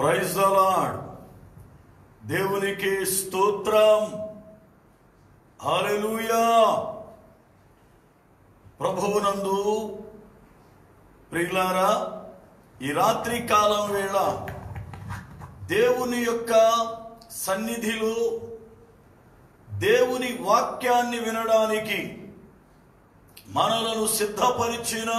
praise the lord దేవునికి స్తోత్రం హల్లెలూయా ప్రభువునందు ప్రియులారా ఈ రాత్రి కాలం వేళ దేవుని యొక్క సన్నిధిలో దేవుని వాక్యాన్ని వినడానికి మనలను సిద్ధపరిచిన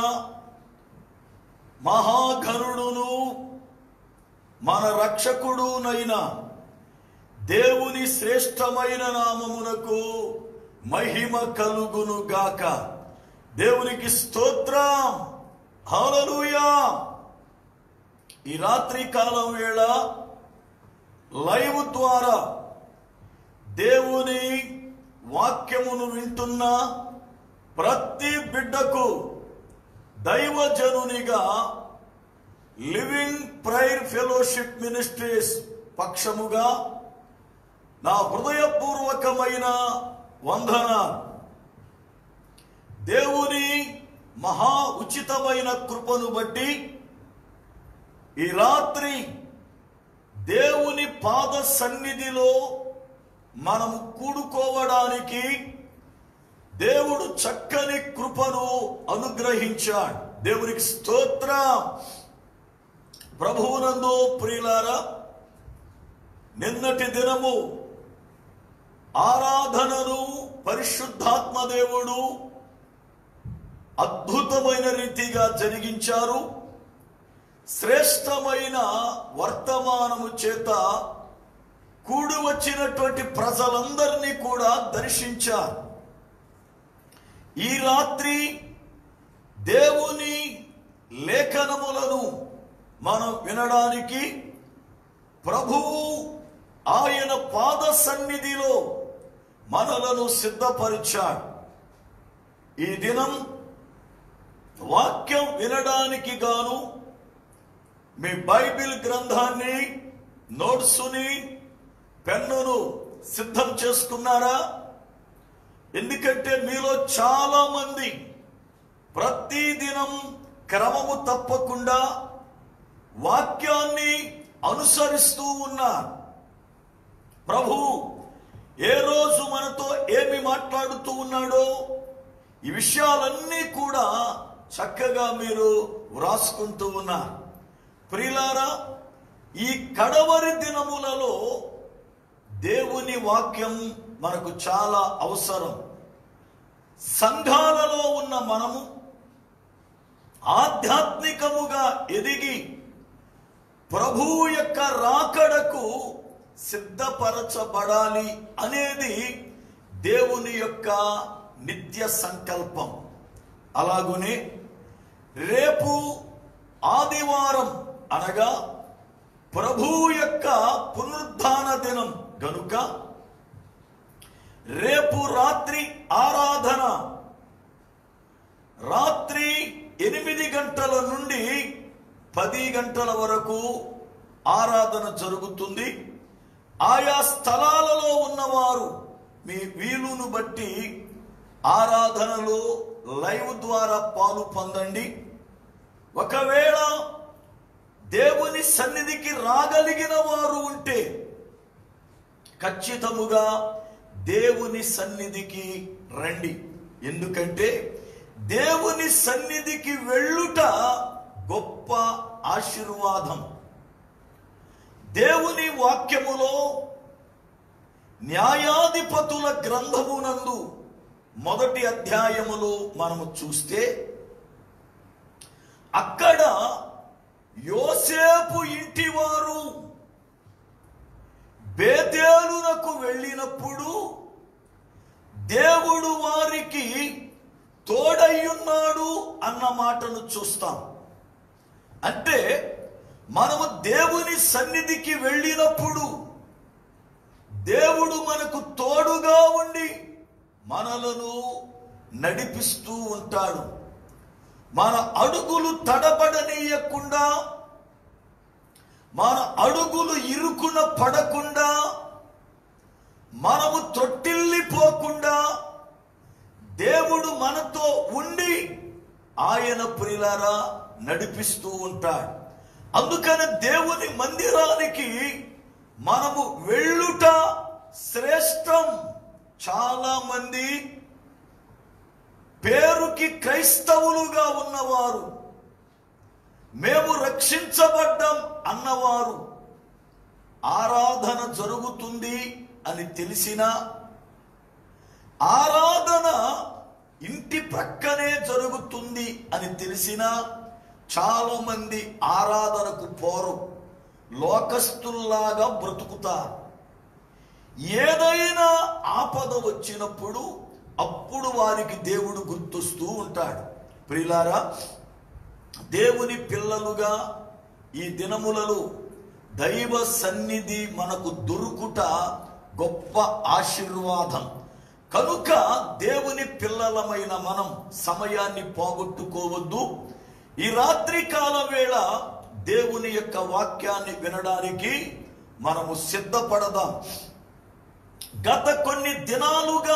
మహాఘనుడును మన రక్షకుడునైన దేవుని శ్రేష్టమైన నామమునకు మహిమ కలుగును గాక దేవునికి స్తోత్రం హల్లెలూయా ఈ రాత్రి కాలం వేళ లైవ్ ద్వారా దేవుని వాక్యమును వింటున్న ప్రతి బిడ్డకు దైవజనునిగా లివింగ్ ప్రైర్ ఫెలోషిప్ మినిస్ట్రీస్ పక్షముగా నా హృదయపూర్వకమైన వందన దేవుని మహా ఉచితమైన కృపను బట్టి ఈ రాత్రి దేవుని పాద సన్నిధిలో మనము కూడుకోవడానికి దేవుడు చక్కని కృపను అనుగ్రహించాడు దేవునికి స్తోత్రం ప్రభువునందు ప్రియులారా నిన్నటి దినము ఆరాధనను పరిశుద్ధాత్మ దేవుడు అద్భుతమైన రీతిగా జరిగించారు శ్రేష్టమైన వర్తమానము చేత కూడి వచ్చినటువంటి ప్రజలందరినీ కూడా దర్శించారు ఈ రాత్రి దేవుని లేఖనములను మనం వినడానికి ప్రభువు ఆయన పాద సన్నిధిలో మనలను సిద్ధపరిచాడు ఈ దినం వాక్యం వినడానికి గాను మీ బైబిల్ గ్రంథాన్ని నోట్సుని పెన్నును సిద్ధం చేసుకున్నారా ఎందుకంటే మీలో చాలా మంది ప్రతిదినం క్రమము తప్పకుండా వాక్యాన్ని అనుసరిస్తూ ఉన్నారు ప్రభు ఏ రోజు మనతో ఏమి మాట్లాడుతూ ఉన్నాడో ఈ విషయాలన్నీ కూడా చక్కగా మీరు వ్రాసుకుంటూ ఉన్నారు ప్రియులారా ఈ కడవరి దినములలో దేవుని వాక్యం మనకు చాలా అవసరం సంఘాలలో ఉన్న మనము ఆధ్యాత్మికముగా ఎదిగి ప్రభువు యొక్క రాకడకు సిద్ధపరచబడాలి అనేది దేవుని యొక్క నిత్య సంకల్పం అలాగునే రేపు ఆదివారం అనగా ప్రభువు యొక్క పునరుద్ధాన దినం గనుక రేపు రాత్రి ఆరాధన రాత్రి ఎనిమిది గంటల నుండి పది గంటల వరకు ఆరాధన జరుగుతుంది ఆయా స్థలాలలో ఉన్నవారు మీ వీలును బట్టి ఆరాధనలో లైవ్ ద్వారా పాలు పొందండి ఒకవేళ దేవుని సన్నిధికి రాగలిగిన వారు ఉంటే ఖచ్చితముగా దేవుని సన్నిధికి రండి ఎందుకంటే దేవుని సన్నిధికి వెళ్ళుట గొప్ప ఆశీర్వాదం దేవుని వాక్యములో న్యాయాధిపతుల గ్రంథమునందు మొదటి అధ్యాయములో మనము చూస్తే అక్కడ యోసేపు ఇంటివారు బేతేలునకు వెళ్ళినప్పుడు దేవుడు వారికి తోడయ్యున్నాడు అన్న మాటను చూస్తాం అంటే మనము దేవుని సన్నిధికి వెళ్ళినప్పుడు దేవుడు మనకు తోడుగా ఉండి మనలను నడిపిస్తూ ఉంటాడు మన అడుగులు తడబడనీయకుండా మన అడుగులు ఇరుకున పడకుండా మనము త్రొట్టిల్లిపోకుండా దేవుడు మనతో ఉండి ఆయన ప్రియులారా నడిపిస్తూ ఉంటాడు అందుకని దేవుని మందిరానికి మనము వెళ్ళుట శ్రేష్టం చాలా మంది పేరుకి క్రైస్తవులుగా ఉన్నవారు మేము రక్షించబడ్డాం అన్నవారు ఆరాధన జరుగుతుంది అని తెలిసినా ఆరాధన ఇంటి ప్రక్కనే జరుగుతుంది అని తెలిసినా చాలా మంది ఆరాధనకు పోరు లోకస్తుల్లాగా బ్రతుకుతారు ఏదైనా ఆపద వచ్చినప్పుడు అప్పుడు వారికి దేవుడు గుర్తొస్తూ ఉంటాడు ప్రిలారా దేవుని పిల్లలుగా ఈ దినములలో దైవ సన్నిధి మనకు దొరుకుట గొప్ప ఆశీర్వాదం కనుక దేవుని పిల్లలమైన మనం సమయాన్ని పోగొట్టుకోవద్దు ఈ రాత్రి కాల వేళ దేవుని యొక్క వాక్యాన్ని వినడానికి మనము సిద్ధపడదాం గత కొన్ని దినాలుగా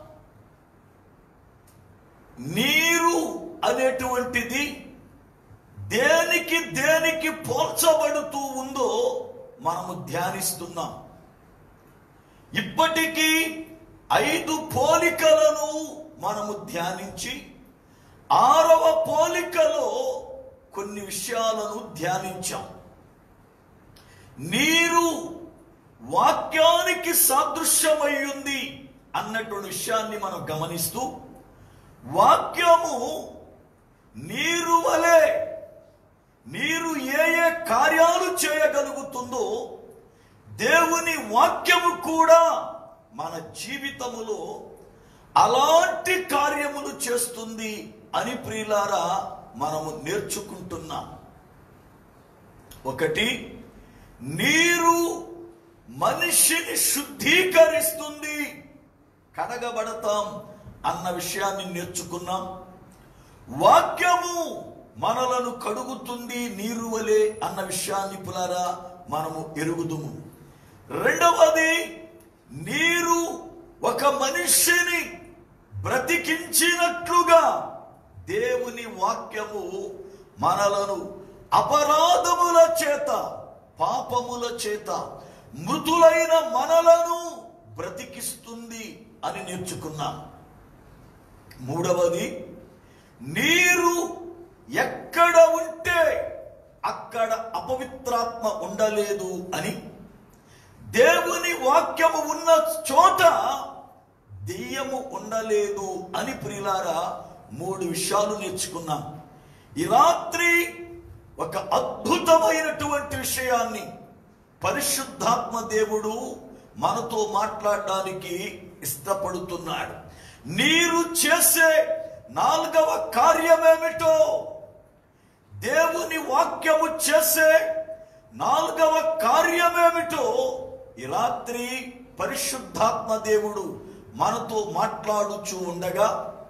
నీరు అనేటువంటిది దేనికి దేనికి పోల్చబడుతూ ఉందో మనము ధ్యానిస్తున్నాం ఇప్పటికీ ఐదు పోలికలను మనము ధ్యానించి ఆరవ పోలికలో కొన్ని విషయాలను ధ్యానించాం నీరు వాక్యానికి సాదృశ్యమయ్యుంది అన్నటువంటి విషయాన్ని మనం గమనిస్తూ వాక్యము నీరు వలె నీరు ఏ ఏ కార్యాలు చేయగలుగుతుందో దేవుని వాక్యము కూడా మన జీవితములో అలాంటి కార్యములు చేస్తుంది అని ప్రియులారా మనము నేర్చుకుంటున్నాం ఒకటి నీరు మనిషిని శుద్ధీకరిస్తుంది కడగబడతాం అన్న విషయాన్ని నేర్చుకున్నాం వాక్యము మనలను కడుగుతుంది నీరు వలె అన్న విషయాన్ని పులారా మనము ఎరుగుదుము రెండవది నీరు ఒక మనిషిని బ్రతికించినట్లుగా దేవుని వాక్యము మనలను అపరాధముల చేత పాపముల చేత మృతులైన మనలను బ్రతికిస్తుంది అని నేర్చుకున్నాం మూడవది నీరు ఎక్కడ ఉంటే అక్కడ అపవిత్రాత్మ ఉండలేదు అని దేవుని వాక్యము ఉన్న చోట దెయ్యము ఉండలేదు అని ప్రియులారా మూడు విషయాలు నేర్చుకున్నాం ఈ రాత్రి ఒక అద్భుతమైనటువంటి విషయాన్ని పరిశుద్ధాత్మ దేవుడు మనతో మాట్లాడడానికి ఇష్టపడుతున్నాడు నీరు చేసే నాలుగవ కార్యమేమిటో దేవుని వాక్యము చేసే నాలుగవ కార్యమేమిటో ఈ రాత్రి పరిశుద్ధాత్మ దేవుడు మనతో మాట్లాడుచూ ఉండగా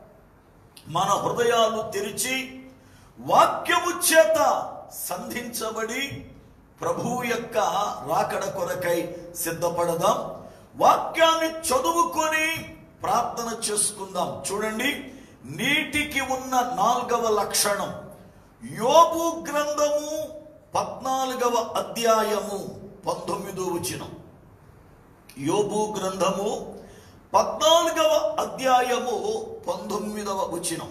మన హృదయాలు తెరిచి వాక్యము చేత సంధించబడి ప్రభువు యొక్క రాకడ కొరకై సిద్ధపడదాం వాక్యాన్ని చదువుకొని ప్రార్థన చేసుకుందాం చూడండి నీటికి ఉన్న నాలుగవ లక్షణం యోబు గ్రంథము పద్నాలుగవ అధ్యాయము పంతొమ్మిదో వచనం యోబు గ్రంథము పద్నాలుగవ అధ్యాయము పంతొమ్మిదవ వచనం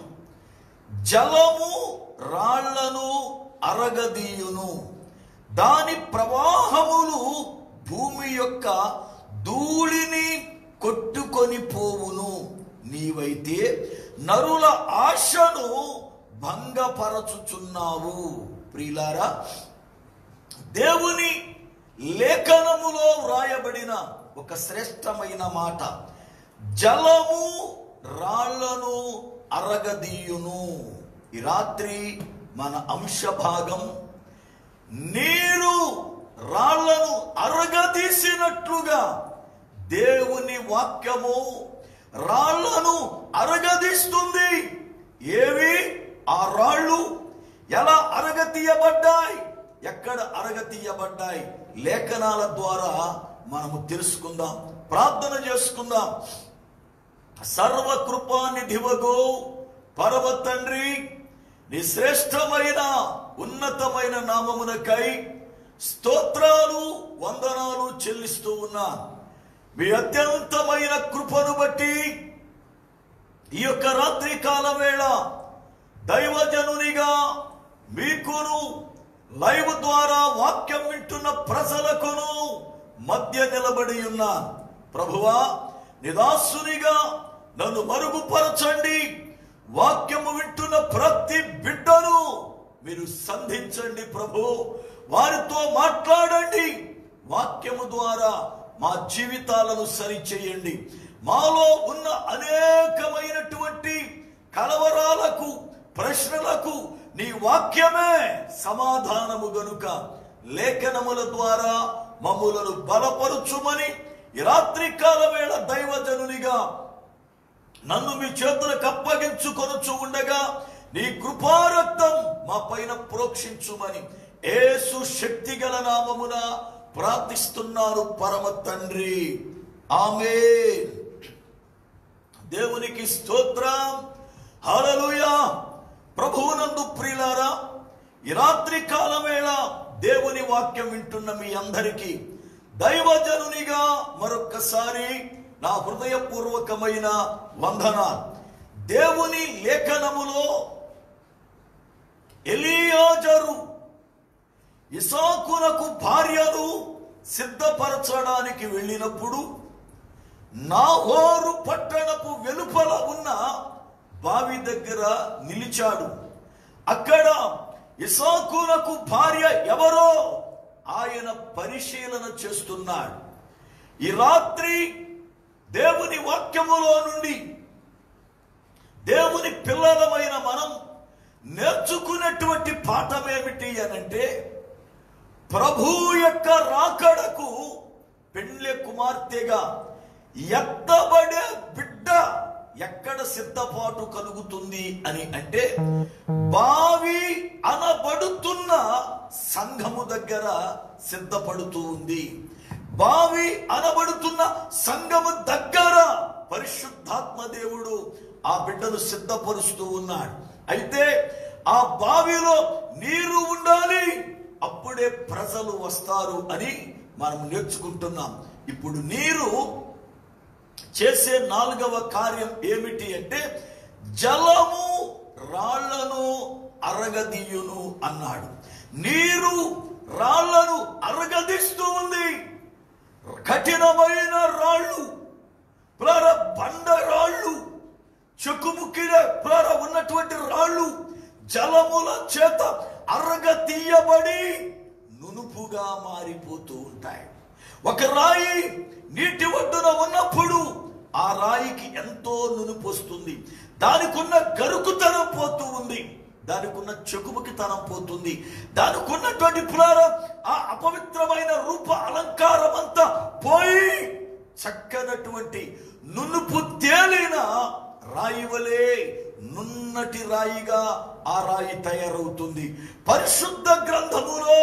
జలము రాళ్లను అరగదీయును దాని ప్రవాహములు భూమి యొక్క ధూళిని కొట్టుకొని పోవును నీవైతే నరుల ఆశను భంగపరచుచున్నావు ప్రియులారా దేవుని లేఖనములో వ్రాయబడిన ఒక శ్రేష్టమైన మాట జలము రాళ్లను అరగదీయును ఈ రాత్రి మన అంశ భాగం నీరు రాళ్లను అరగదీసినట్లుగా దేవుని వాక్యము రాళ్లను అరగదీస్తుంది ఏవి ఆ రాళ్ళు ఎలా అరగతీయబడ్డాయి ఎక్కడ అరగతీయబడ్డాయి లేఖనాల ద్వారా మనము తెలుసుకుందాం ప్రార్థన చేసుకుందాం సర్వకృపానిధివగో పరమ తండ్రి నీ శ్రేష్టమైన ఉన్నతమైన నామమునకై స్తోత్రాలు వందనాలు చెల్లిస్తూ ఉన్నా మీ అత్యంతమైన కృపను బట్టి ఈ యొక్క రాత్రి కాల వేళ దైవజనునిగా మీకును లైవ్ ద్వారా వాక్యం వింటున్న ప్రజలకును మధ్య నిలబడి ఉన్నా ప్రభువా నిదాసునిగా నన్ను మరుగుపరచండి వాక్యము వింటున్న ప్రతి బిడ్డను మీరు సంధించండి ప్రభు వారితో మాట్లాడండి వాక్యము ద్వారా మా జీవితాలను సరిచేయండి మాలో ఉన్న అనేకమైనటువంటి కలవరాలకు ప్రశ్నలకు నీ వాక్యమే సమాధానము గనుక లేఖనముల ద్వారా మమ్ములను బలపరుచుమని ఈ రాత్రి కాల వేళ దైవజనునిగా నన్ను మీ చేతులకు అప్పగించుకొనుచు ఉండగా నీ కృపారక్తం మా పైన ప్రోక్షించుమని ఏసు శక్తి గల నామమున ప్రార్థిస్తున్నాను పరమ తండ్రి ఆమె దేవునికి స్తోత్రం హల్లెలూయా ప్రభువునందు ప్రియులారా ఈ రాత్రి కాలం వేళ దేవుని వాక్యం వింటున్న మీ అందరికీ దైవజనునిగా మరొక్కసారి నా హృదయపూర్వకమైన వందన దేవుని లేఖనములో ఎలియాజరు ఇసాకునకు భార్యను సిద్ధపరచడానికి వెళ్ళినప్పుడు నాహోరు పట్టణపు వెలుపల ఉన్న బావి దగ్గర నిలిచాడు అక్కడ ఇసాకునకు భార్య ఎవరో ఆయన పరిశీలన చేస్తున్నాడు ఈ రాత్రి దేవుని వాక్యములో నుండి దేవుని పిల్లలమైన మనం నేర్చుకున్నటువంటి పాఠం ఏమిటి అనంటే ప్రభు యొక్క రాకడకు పెండ్లి కుమార్తెగా ఎత్తబడే బిడ్డ ఎక్కడ సిద్ధపాటు కలుగుతుంది అని అంటే బావి అనబడుతున్న సంఘము దగ్గర సిద్ధపడుతూ ఉంది బావి అనబడుతున్న సంఘము దగ్గర పరిశుద్ధాత్మ దేవుడు ఆ బిడ్డను సిద్ధపరుస్తూ ఉన్నాడు అయితే ఆ బావిలో నీరు ఉండాలి అప్పుడే ప్రజలు వస్తారు అని మనం నేర్చుకుంటున్నాం ఇప్పుడు నీరు చేసే నాలుగవ కార్యం ఏమిటి అంటే జలము రాళ్లను అరగదీయును అన్నాడు నీరు రాళ్లను అరగదీస్తూ ఉంది కఠినమైన రాళ్ళు ప్రార బండ రాళ్ళు చెక్కుముక్కిన ప్రార ఉన్నటువంటి రాళ్ళు జలముల చేత అరగ తీయబడి నునుపుగా మారిపోతూ ఉంటాయి ఒక రాయి నీటి ఒడ్డున ఉన్నప్పుడు ఆ రాయికి ఎంతో నునుపు వస్తుంది దానికి ఉన్న గరుకుతనం పోతూ ఉంది దానికి ఉన్న చెకుముకి తనం పోతుంది దానికి ఉన్నటువంటి పులార ఆ అపవిత్రమైన రూప అలంకారం అంతా పోయి చక్కనటువంటి నునుపు తేలిన రాయి వలె నున్నటి రాయిగా ఆ రాయి తయారవుతుంది పరిశుద్ధ గ్రంథములో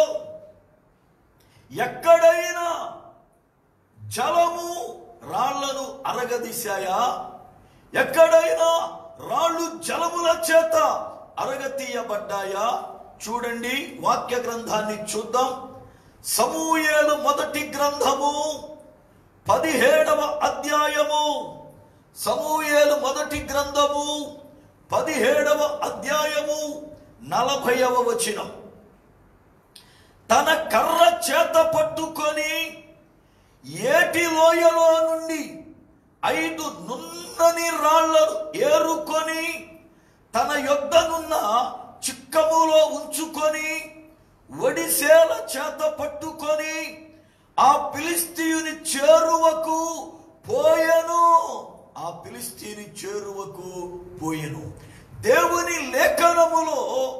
ఎక్కడైనా జలము రాళ్లను అరగదీశాయా ఎక్కడైనా రాళ్ళు జలముల చేత అరగతీయబడ్డాయా చూడండి వాక్య గ్రంథాన్ని చూద్దాం సమూయేలు మొదటి గ్రంథము పదిహేడవ అధ్యాయము సమూయేలు మొదటి గ్రంథము పదిహేడవ అధ్యాయము నలభైవ వచనం తన కర్ర చేత పట్టుకొని ఏటి లోయలో నుండి ఐదు నున్నని రాళ్లను ఏరుకొని తన యొద్దనున్న చిక్కములో ఉంచుకొని ఒడిసేల చేత పట్టుకొని ఆ ఫిలిస్తీయుని చేరువకు పోయెను ఆ ఫిలిస్తీని చేరువకు పోయెను దేవుని లేఖనములో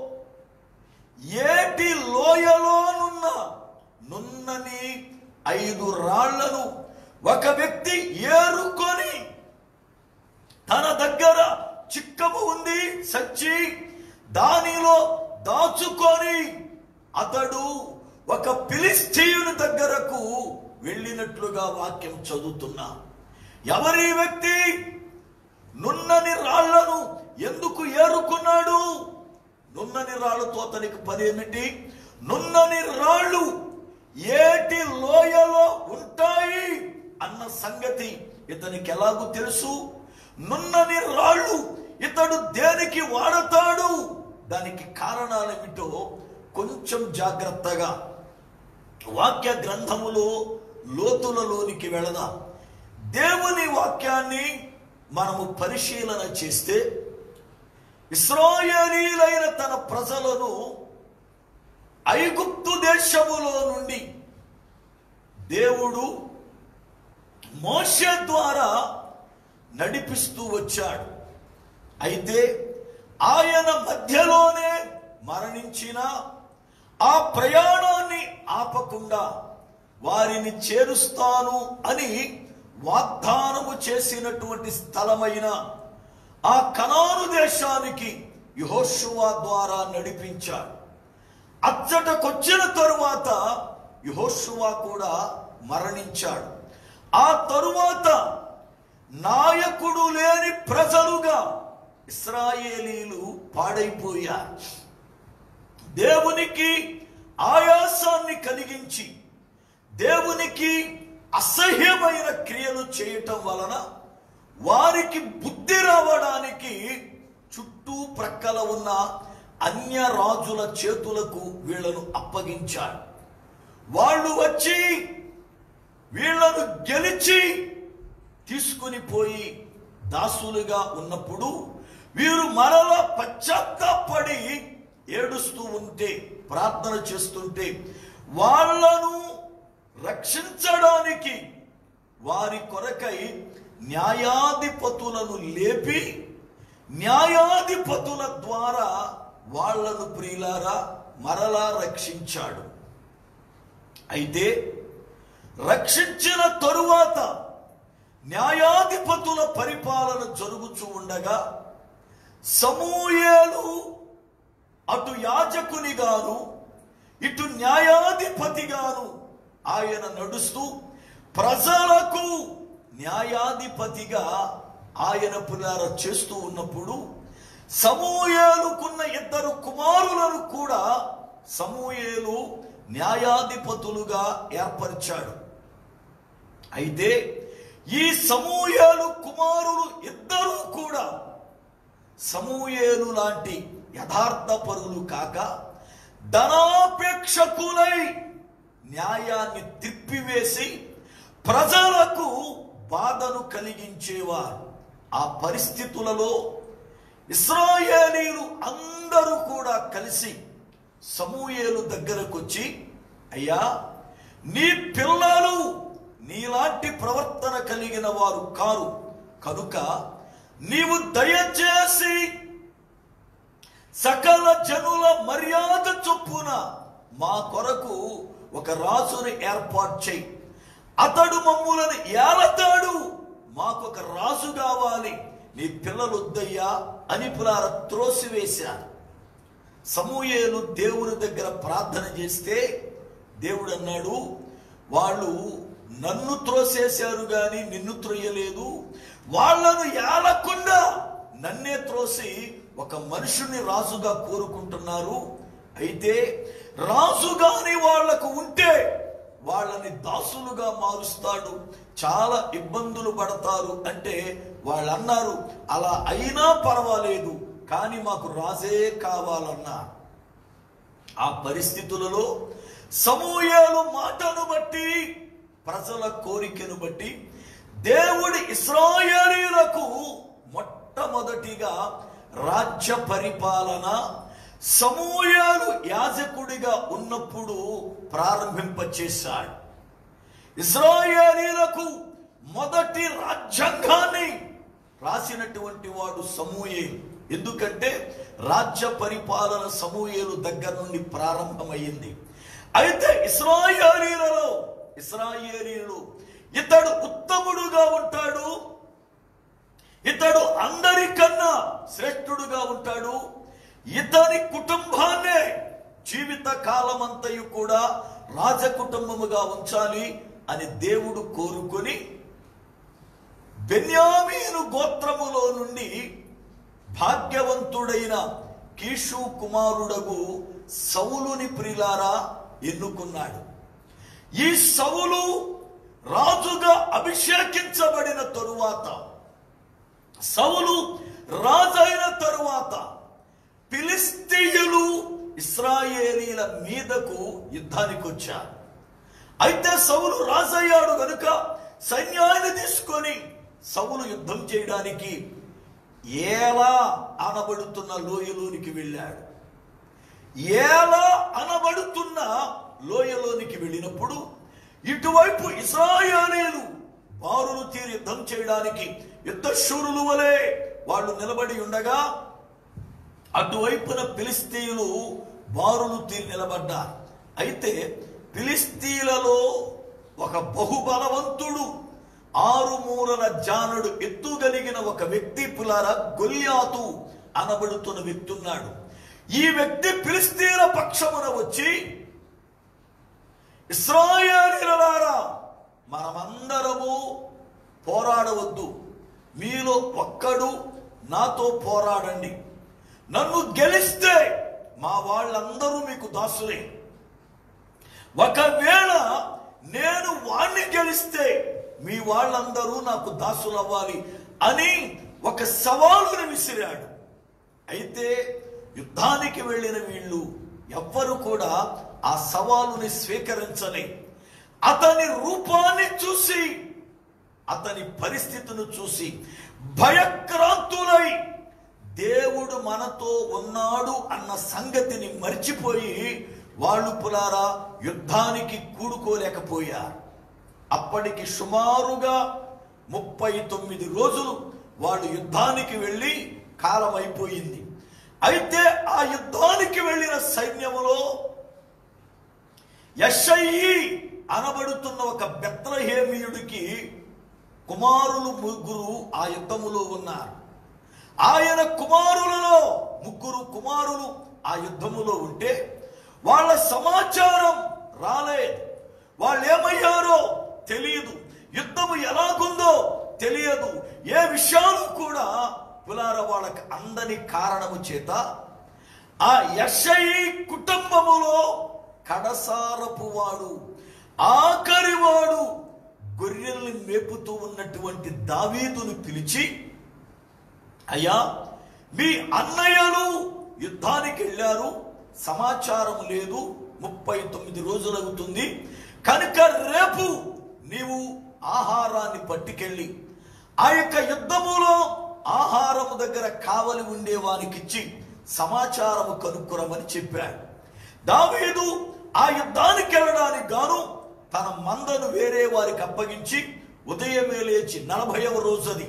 ఏటి లోయలోనున్న నున్నని ఐదు రాళ్లను ఒక వ్యక్తి ఏరుకొని తన దగ్గర చిక్కము ఉంది సచ్చి దానిలో దాచుకొని అతడు ఒక ఫిలిస్తీయుని దగ్గరకు వెళ్ళినట్లుగా వాక్యం చదువుతున్నా ఎవరి వ్యక్తి నున్నని రాళ్లను ఎందుకు ఏరుకున్నాడు నున్నని రాళ్ళతో అతనికి పని ఏమిటి నున్నని రాళ్ళు ఏటి లోయలో ఉంటాయి అన్న సంగతి ఇతనికి ఎలాగూ తెలుసు నున్నని రాళ్ళు ఇతడు దేనికి వాడతాడు దానికి కారణాలేమిటో కొంచెం జాగ్రత్తగా వాక్య గ్రంథములో లోతులలోనికి వెళదాం దేవుని వాక్యాన్ని మనము పరిశీలన చేస్తే ఇస్రాయేలీలైన తన ప్రజలను ఐగుప్తు దేశములో నుండి దేవుడు మోషే ద్వారా నడిపిస్తూ వచ్చాడు అయితే ఆయన మధ్యలోనే మరణించిన ఆ ప్రయాణాన్ని ఆపకుండా వారిని చేరుస్తాను అని వాగ్దానము చేసినటువంటి స్థలమైన ఆ కనాను దేశానికి యహోషువా ద్వారా నడిపించాడు అచ్చటకొచ్చిన తరువాత యహోషువా కూడా మరణించాడు ఆ తరువాత నాయకుడు లేని ప్రజలుగా ఇస్రాయేలీలు పాడైపోయారు దేవునికి ఆయాసాన్ని కలిగించి దేవునికి అసహ్యమైన క్రియలు చేయటం వలన వారికి బుద్ధి రావడానికి చుట్టూ ప్రక్కల ఉన్న అన్య రాజుల చేతులకు వీళ్ళను అప్పగించాడు వాళ్ళు వచ్చి వీళ్ళను గెలిచి తీసుకుని పోయి దాసులుగా ఉన్నప్పుడు వీరు మరల పశ్చాత్తాపడి ఏడుస్తూ ఉంటే ప్రార్థన చేస్తుంటే వాళ్ళను రక్షించడానికి వారి కొరకై న్యాయాధిపతులను లేపి న్యాయాధిపతుల ద్వారా వాళ్లను ప్రియులారా మరలా రక్షించాడు అయితే రక్షించిన తరువాత న్యాయాధిపతుల పరిపాలన జరుగుచూ ఉండగా సమూయేలు అటు యాజకునిగాను ఇటు న్యాయాధిపతిగాను ఆయన నడుస్తూ ప్రజలకు న్యాయాధిపతిగా ఆయన పునార చేస్తూ ఉన్నప్పుడు సమూయేలుకున్న ఇద్దరు కుమారులను కూడా సమూయేలు న్యాయాధిపతులుగా ఏర్పరిచాడు అయితే ఈ సమూయేలు కుమారులు ఇద్దరూ కూడా సమూయేలు లాంటి యథార్థ పరులు కాక ధనాపేక్షకులై న్యాయాన్ని తిప్పివేసి ప్రజలకు బాధను కలిగించేవారు ఆ పరిస్థితులలో ఇస్రాయేలీలు అందరూ కూడా కలిసి సమూయేలు దగ్గరకు వచ్చి అయ్యా నీ పిల్లలు నీలాంటి ప్రవర్తన కలిగిన వారు కారు కనుక నీవు దయచేసి సకల జనుల మర్యాద చొప్పున మా కొరకు ఒక రాజుని ఏర్పాటు చేయి అతడు మమ్ములను ఏలతాడు మాకొక రాజు కావాలి నీ పిల్లలు వద్దయ్యా అని పులార త్రోసివేశారు సమూయేలు దేవుని దగ్గర ప్రార్థన చేస్తే దేవుడు అన్నాడు వాళ్ళు నన్ను త్రోసేశారు గాని నిన్ను త్రొయ్యలేదు వాళ్ళను ఏలకుండా నన్నే త్రోసి ఒక మనుషుని రాజుగా కోరుకుంటున్నారు అయితే రాజు గాని వాళ్లకు ఉంటే వాళ్ళని దాసులుగా మారుస్తాడు చాలా ఇబ్బందులు పడతారు అంటే వాళ్ళు అన్నారు అలా అయినా పర్వాలేదు కానీ మాకు రాజే కావాలన్నా ఆ పరిస్థితులలో సమూయేలు మాటను బట్టి ప్రజల కోరికను బట్టి దేవుడి ఇస్రాయేలీలకు మొట్టమొదటిగా రాజ్య పరిపాలన సమూయాలు యాజకుడిగా ఉన్నప్పుడు ప్రారంభింపచేశాడు ఇస్రాయేలీలకు మొదటి రాజ్యాంగాన్ని రాసినటువంటి వాడు సమూయేలు ఎందుకంటే రాజ్య పరిపాలన సమూయేలు దగ్గర నుండి ప్రారంభమైంది అయితే ఇస్రాయేలీలలో ఇస్రాయేలీలు ఇతడు ఉత్తముడుగా ఉంటాడు ఇతడు అందరికన్నా శ్రేష్ఠుడుగా ఉంటాడు ఇతని కుటుంబాన్నే జీవిత కాలమంతయు కూడా రాజకుటుంబముగా ఉంచాలి అని దేవుడు కోరుకొని బెన్యామీను గోత్రములో నుండి భాగ్యవంతుడైన కీషు కుమారుడగు సౌలుని ప్రిలారా ఎన్నుకున్నాడు ఈ సౌలు రాజుగా అభిషేకించబడిన తరువాత సౌలు రాజైన తరువాత ఫిలిస్తీయులు ఇస్రాయేలీల మీదకు యుద్ధానికి వచ్చారు అయితే సౌలు రాజయ్యాడు గనుక సైన్యాన్ని తీసుకొని సౌలు యుద్ధం చేయడానికి ఏలా అనబడుతున్న లోయలోనికి వెళ్ళాడు ఏలా అనబడుతున్న లోయలోనికి వెళ్ళినప్పుడు ఇటువైపు ఇస్రాయేలీలు బారులు తీరి యుద్ధం చేయడానికి యుద్ధ శూరులు వలె వాళ్ళు నిలబడి ఉండగా అటువైపున ఫిలిస్తీయులు బారులు తీరి నిలబడ్డారు అయితే ఫిలిస్తీన్లలో ఒక బహుబలవంతుడు ఆరు మూరల జానుడు ఎత్తుగలిగిన ఒక వ్యక్తి పులార గొల్యాతు అనబడుతున్న వ్యక్తి ఉన్నాడు ఈ వ్యక్తి ఫిలిస్తీన్ల పక్షమున వచ్చి ఇస్రాయేలీలారా మనమందరము పోరాడవద్దు మీలో ఒక్కడు నాతో పోరాడండి నన్ను గెలిస్తే మా వాళ్ళందరూ మీకు దాసులే ఒకవేళ నేను వాణ్ణి గెలిస్తే మీ వాళ్ళందరూ నాకు దాసులవ్వాలి అని ఒక సవాలును విసిరాడు అయితే యుద్ధానికి వెళ్ళిన వీళ్ళు ఎవ్వరు కూడా ఆ సవాలుని స్వీకరించలే అతని రూపాన్ని చూసి అతని పరిస్థితిని చూసి భయక్రాంతులై దేవుడు మనతో ఉన్నాడు అన్న సంగతిని మర్చిపోయి వాళ్ళు పులారా యుద్ధానికి కూడుకోలేకపోయారు అప్పటికి సుమారుగా ముప్పై తొమ్మిది రోజులు వాళ్ళు యుద్ధానికి వెళ్ళి కాలం అయిపోయింది అయితే ఆ యుద్ధానికి వెళ్ళిన సైన్యములో యషయి అనబడుతున్న ఒక బెత్రహేమియుడికి కుమారులు ముగ్గురు ఆ యుద్ధములో ఉన్నారు ఆయన కుమారులలో ముగ్గురు కుమారులు ఆ యుద్ధములో ఉంటే వాళ్ళ సమాచారం రాలేదు వాళ్ళు ఏమయ్యారో తెలియదు యుద్ధము ఎలాగుందో తెలియదు ఏ విషయాలు కూడా పులార వాళ్ళకి అందని కారణము చేత ఆ యషయి కుటుంబములో కడసారపు వాడు ఆఖరి వాడు గొర్రెల్ని మేపుతూ ఉన్నటువంటి దావీదును పిలిచి అయ్యా మీ అన్నయ్యలు యుద్ధానికి వెళ్ళారు సమాచారం లేదు ముప్పై తొమ్మిది రోజులు అవుతుంది కనుక రేపు నీవు ఆహారాన్ని పట్టుకెళ్ళి ఆ యొక్క యుద్ధములో ఆహారము దగ్గర కావలి ఉండే వారికిచ్చి సమాచారము కనుక్కురమని చెప్పాడు దావీదు ఆ యుద్ధానికి వెళ్ళడానికి గాను తన మందను వేరే వారికి అప్పగించి ఉదయమే లేచి నలభైవ రోజుది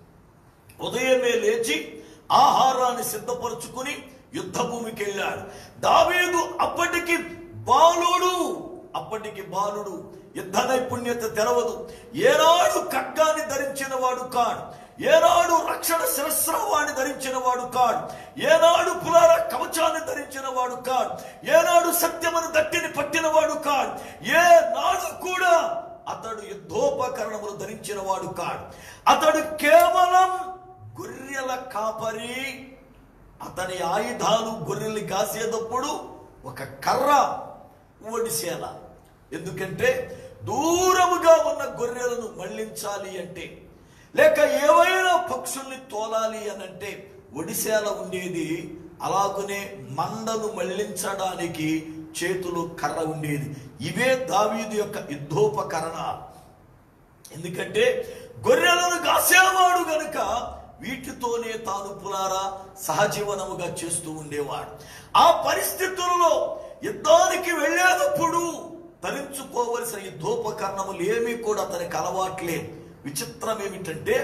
ఉదయమే లేచి ఆహారాన్ని సిద్ధపరుచుకుని యుద్ధ భూమికి వెళ్ళాడు దావీదు అప్పటికి బాలుడు అప్పటికి బాలుడు యుద్ధ నైపుణ్యత తెరవదు ఏనాడు ఖడ్గాన్ని ధరించిన వాడు కాడు ఏనాడు రక్షణ శిరస్రావాన్ని ధరించిన వాడు కాడు ఏనాడు పులార కవచాన్ని ధరించిన వాడు కాడు ఏనాడు సత్యమును దట్టిని పట్టిన వాడు కాడు ఏ నాడు కూడా అతడు యుద్ధోపకరణములు ధరించిన వాడు కాడు అతడు కేవలం గొర్రెల కాపరి అతని ఆయుధాలు గొర్రెలు కాసేటప్పుడు ఒక కర్ర ఒడిసేల ఎందుకంటే దూరముగా ఉన్న గొర్రెలను మళ్ళించాలి అంటే లేక ఏవైనా పక్షుల్ని తోలాలి అని అంటే ఒడిసేల ఉండేది అలాగునే మందను మళ్ళించడానికి చేతులు కర్ర ఉండేది ఇవే దావీదు యొక్క యుద్ధోపకరణ ఎందుకంటే గొర్రెలను కాసేవాడు గనుక వీటితోనే తాను పులారా సహజీవనముగా చేస్తూ ఉండేవాడు ఆ పరిస్థితులలో యుద్ధానికి వెళ్ళేటప్పుడు ధరించుకోవలసిన యుద్ధోపకరణములు ఏమీ కూడా అతనికి అలవాట్లే విచిత్రం ఏమిటంటే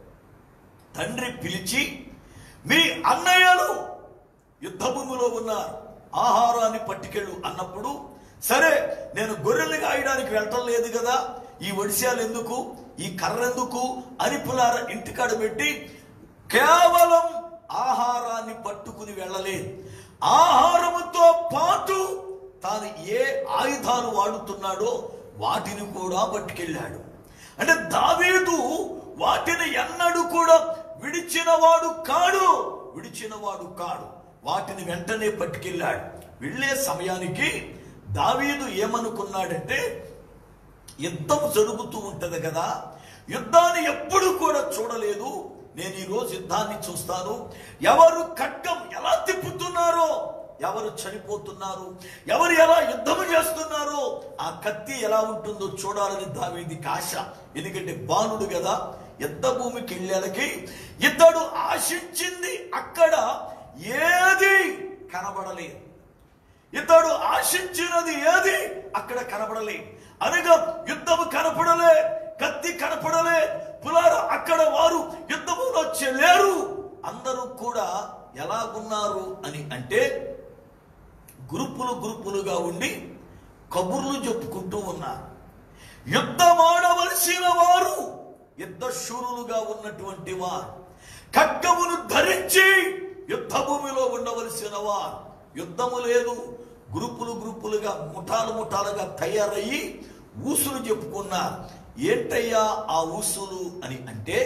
తండ్రి పిలిచి మీ అన్నయ్యలు యుద్ధభూమిలో ఉన్నారు ఆహారాన్ని పట్టుకెళ్ళు అన్నప్పుడు సరే నేను గొర్రెలు గాయడానికి వెళ్ళటం లేదు కదా ఈ ఒడిశాలు ఎందుకు ఈ కర్ర ఎందుకు అని పులార ఇంటికాడ పెట్టి కేవలం ఆహారాన్ని పట్టుకుని వెళ్ళలేదు ఆహారముతో పాటు తాను ఏ ఆయుధాలు వాడుతున్నాడో వాటిని కూడా పట్టుకెళ్ళాడు అంటే దావీదు వాటిని ఎన్నడూ కూడా విడిచినవాడు కాడు విడిచినవాడు కాడు వాటిని వెంటనే పట్టుకెళ్ళాడు వెళ్ళే సమయానికి దావీదు ఏమనుకున్నాడంటే యుద్ధం జరుగుతూ ఉంటది కదా యుద్ధాన్ని ఎప్పుడు కూడా చూడలేదు నేను ఈ రోజు యుద్ధాన్ని చూస్తాను ఎవరు ఖడ్గం ఎలా తిప్పుతున్నారో ఎవరు చనిపోతున్నారు ఎవరు ఎలా యుద్ధం చేస్తున్నారో ఆ కత్తి ఎలా ఉంటుందో చూడాలని దావీదికి ఆశ ఎందుకంటే బాలుడు కదా యుద్ధ భూమికి వెళ్ళాలకి ఇతడు ఆశించింది అక్కడ ఏది కనబడలేదు ఇతడు ఆశించినది ఏది అక్కడ కనపడలే అనగా యుద్ధము కనపడలే కత్తి కనపడలే పులార అక్కడ వారు యుద్ధములో చెల్లేరు అందరూ కూడా ఎలాగున్నారు అని అంటే గ్రూపులు గ్రూపులుగా ఉండి కబుర్లు చెప్పుకుంటూ ఉన్నారు యుద్ధమాడవలసిన వారు యుద్ధ శూరులుగా ఉన్నటువంటి వారు ఖడ్గమును ధరించి యుద్ధ భూమిలో ఉండవలసిన వారు యుద్ధము లేదు గ్రూపులు గ్రూపులుగా ముఠాలు ముఠాలుగా తయారయ్యి ఊసులు చెప్పుకున్నారు ఏంటయ్యా ఆ ఊసులు అని అంటే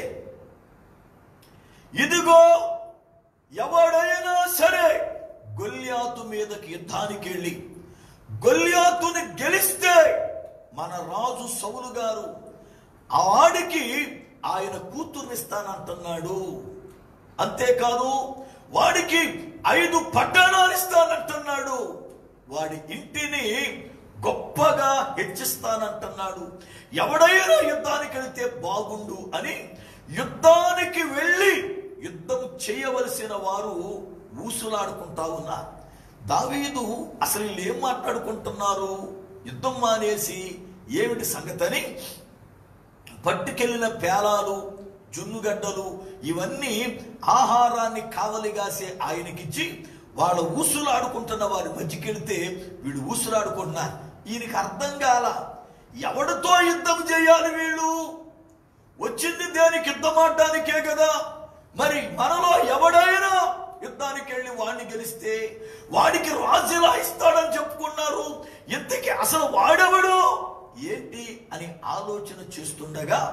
ఇదిగో ఎవడైనా సరే గొల్యాతు మీదకి యుద్ధానికి వెళ్ళి గొల్యాతుని గెలిస్తే మన రాజు సౌలు గారు ఆ వాడికి ఆయన కూతుర్నిస్తానంటున్నాడు అంతేకాదు వాడికి ఐదు పట్టణాలు ఇస్తానంటున్నాడు వాడి ఇంటిని గొప్పగా హెచ్చిస్తానంటున్నాడు ఎవడైనా యుద్ధానికి వెళితే బాగుండు అని యుద్ధానికి వెళ్ళి యుద్ధం చేయవలసిన వారు ఊసులాడుకుంటా ఉన్నారు దావీదు అసలు వీళ్ళు ఏం మాట్లాడుకుంటున్నారు యుద్ధం మానేసి ఏమిటి సంగతని పట్టుకెళ్ళిన పేలాలు జున్నుగడ్డలు ఇవన్నీ ఆహారాన్ని కావలిగాసే ఆయనకిచ్చి వాళ్ళ ఊసులాడుకుంటున్న వారి మధ్యకెళ్తే వీడు ఊసులాడుకుంటున్నారు ఈయనకి అర్థం కాల ఎవడితో యుద్ధం చేయాలి వీళ్ళు వచ్చింది దేనికి యుద్ధం ఆడడానికే కదా మరి మనలో ఎవడైనా యుద్ధానికి వెళ్ళి వాడిని గెలిస్తే వాడికి రాజులా ఇస్తాడని చెప్పుకున్నారు ఇంతకీ అసలు వాడెవడు ఏంటి అని ఆలోచన చేస్తుండగా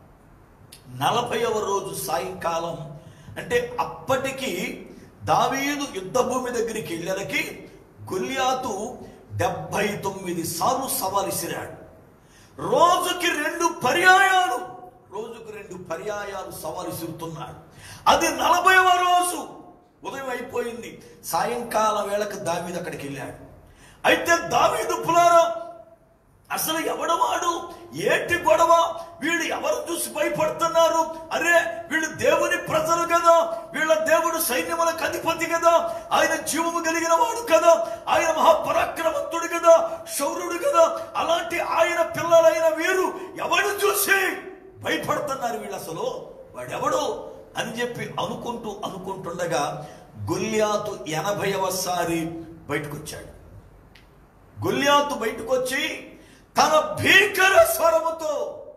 నలభైవ రోజు సాయంకాలం అంటే అప్పటికి దావీదు యుద్ధ భూమి దగ్గరికి వెళ్ళలకి గొల్యాతు డెబ్బై తొమ్మిది సార్లు సవాలిసిరాడు రోజుకి రెండు పర్యాయాలు రోజుకు రెండు పర్యాయాలు సవాలు విసురుతున్నాడు అది నలభైవ రోజు ఉదయం అయిపోయింది సాయంకాలం వేళకు దావీదు అక్కడికి వెళ్ళాడు అయితే దావీదు పులారా అసలు ఎవడవాడు ఏంటి గొడవ వీళ్ళు ఎవరు చూసి భయపడుతున్నారు అరే వీళ్ళు దేవుని ప్రజలు కదా వీళ్ళ దేవుడు సైన్యములకు అధిపతి కదా ఆయన జీవము కలిగిన వాడు కదా ఆయన మహాపరాక్రమంతుడు కదా శౌర్యుడు కదా అలాంటి ఆయన పిల్లలైన వీరు ఎవడు చూసి భయపడుతున్నారు వీళ్ళు అసలు వాడెవడు అని చెప్పి అనుకుంటూ అనుకుంటుండగా గొల్యాతు ఎనభైవ సారి బయటకు వచ్చాడు గొల్యాతు బయటకు వచ్చి తన భీకర స్వరముతో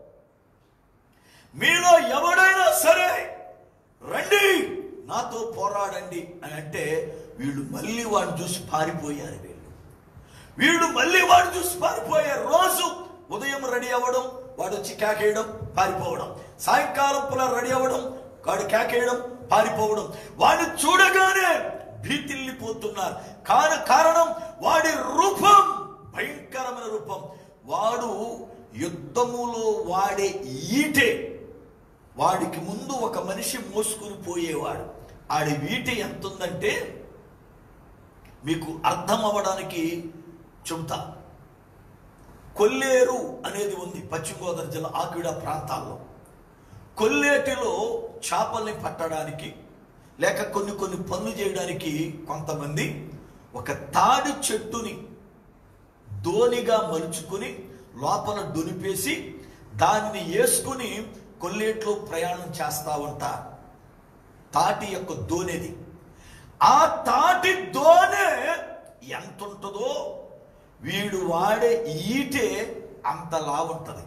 మీలో ఎవడైనా సరే రండి నాతో పోరాడండి అని అంటే వీళ్ళు మళ్ళీ వాడిని చూసి పారిపోయారు వీళ్ళు వీడు మళ్ళీ వాడు చూసి పారిపోయారు రోజు ఉదయం రెడీ అవ్వడం వాడు వచ్చి కేకేయడం పారిపోవడం సాయంకాలం పులా రెడీ అవ్వడం వాడు కేకేయడం పారిపోవడం వాడిని చూడగానే భీతిల్లిపోతున్నారు కాన కారణం వాడి రూపం భయంకరమైన రూపం వాడు యుద్ధములో వాడే ఈటే వాడికి ముందు ఒక మనిషి మోసుకుని పోయేవాడు ఆడి వీటి ఎంత ఉందంటే మీకు అర్థం అవ్వడానికి చెబుతా కొల్లేరు అనేది ఉంది పశ్చిమ గోదావరి జిల్లా ఆకిడ ప్రాంతాల్లో కొల్లేటిలో చేపల్ని పట్టడానికి లేక కొన్ని కొన్ని పనులు చేయడానికి కొంతమంది ఒక తాడి చెట్టుని దోనిగా మలుచుకుని లోపల దొనిపేసి దానిని వేసుకుని కొల్లేట్లో ప్రయాణం చేస్తా ఉంటారు తాటి యొక్క దోనెది ఆ తాటి దోనె ఎంత ఉంటుందో వీడు వాడే ఈటే అంతలా ఉంటది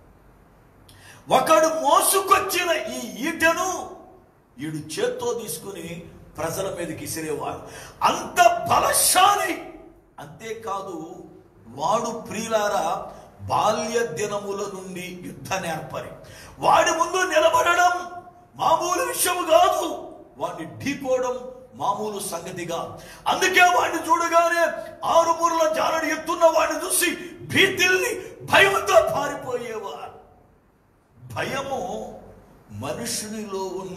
ఒకడు మోసుకొచ్చిన ఈ ఈటెను వీడు చేత్తో తీసుకుని ప్రజల మీదకి ఇసిరేవాడు అంత బలశాలి అంతేకాదు వాడు ప్రియులారా బాల్య దినముల నుండి యుద్ధ నేర్పరి వాడి ముందు నిలబడడం మామూలు విషయం కాదు వాడిని ఢీకోవడం మామూలు సంగతిగా అందుకే వాడిని చూడగానే ఆరు మూరల జారడి ఎత్తున్న వాడిని చూసి భీతిల్ని భయంతో పారిపోయేవారు భయము మనుషునిలో ఉన్న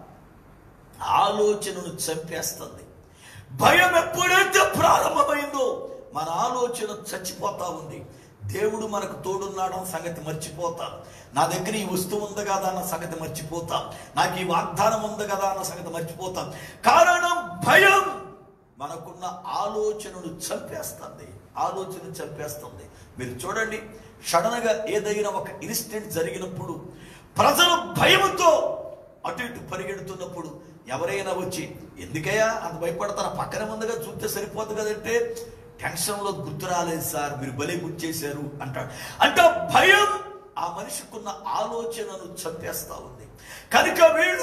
ఆలోచనను చంపేస్తుంది భయం ఎప్పుడైతే ప్రారంభమైందో మన ఆలోచన చచ్చిపోతా ఉంది దేవుడు మనకు తోడున్నాడన్న సంగతి మర్చిపోతాం నా దగ్గర ఈ వస్తువు ఉంది కదా అన్న సంగతి మర్చిపోతాం నాకు ఈ వాగ్దానం ఉంది కదా అన్న సంగతి మర్చిపోతాం కారణం భయం మనకున్న ఆలోచనను చంపేస్తుంది ఆలోచన చంపేస్తుంది మీరు చూడండి సడన్ గా ఏదైనా ఒక ఇన్సిడెంట్ జరిగినప్పుడు ప్రజలు భయంతో అటు ఇటు పరిగెడుతున్నప్పుడు ఎవరైనా వచ్చి ఎందుకయ్యా అంత భయపడతారా పక్కన ముందుగా చూస్తే సరిపోతుంది కదంటే టెన్షన్లో గుర్తు రాలేదు సార్ మీరు బలి గుర్తు చేశారు అంటాడు అంటే భయం ఆ మనిషికున్న ఆలోచనను చంపేస్తా ఉంది కనుక వీళ్ళు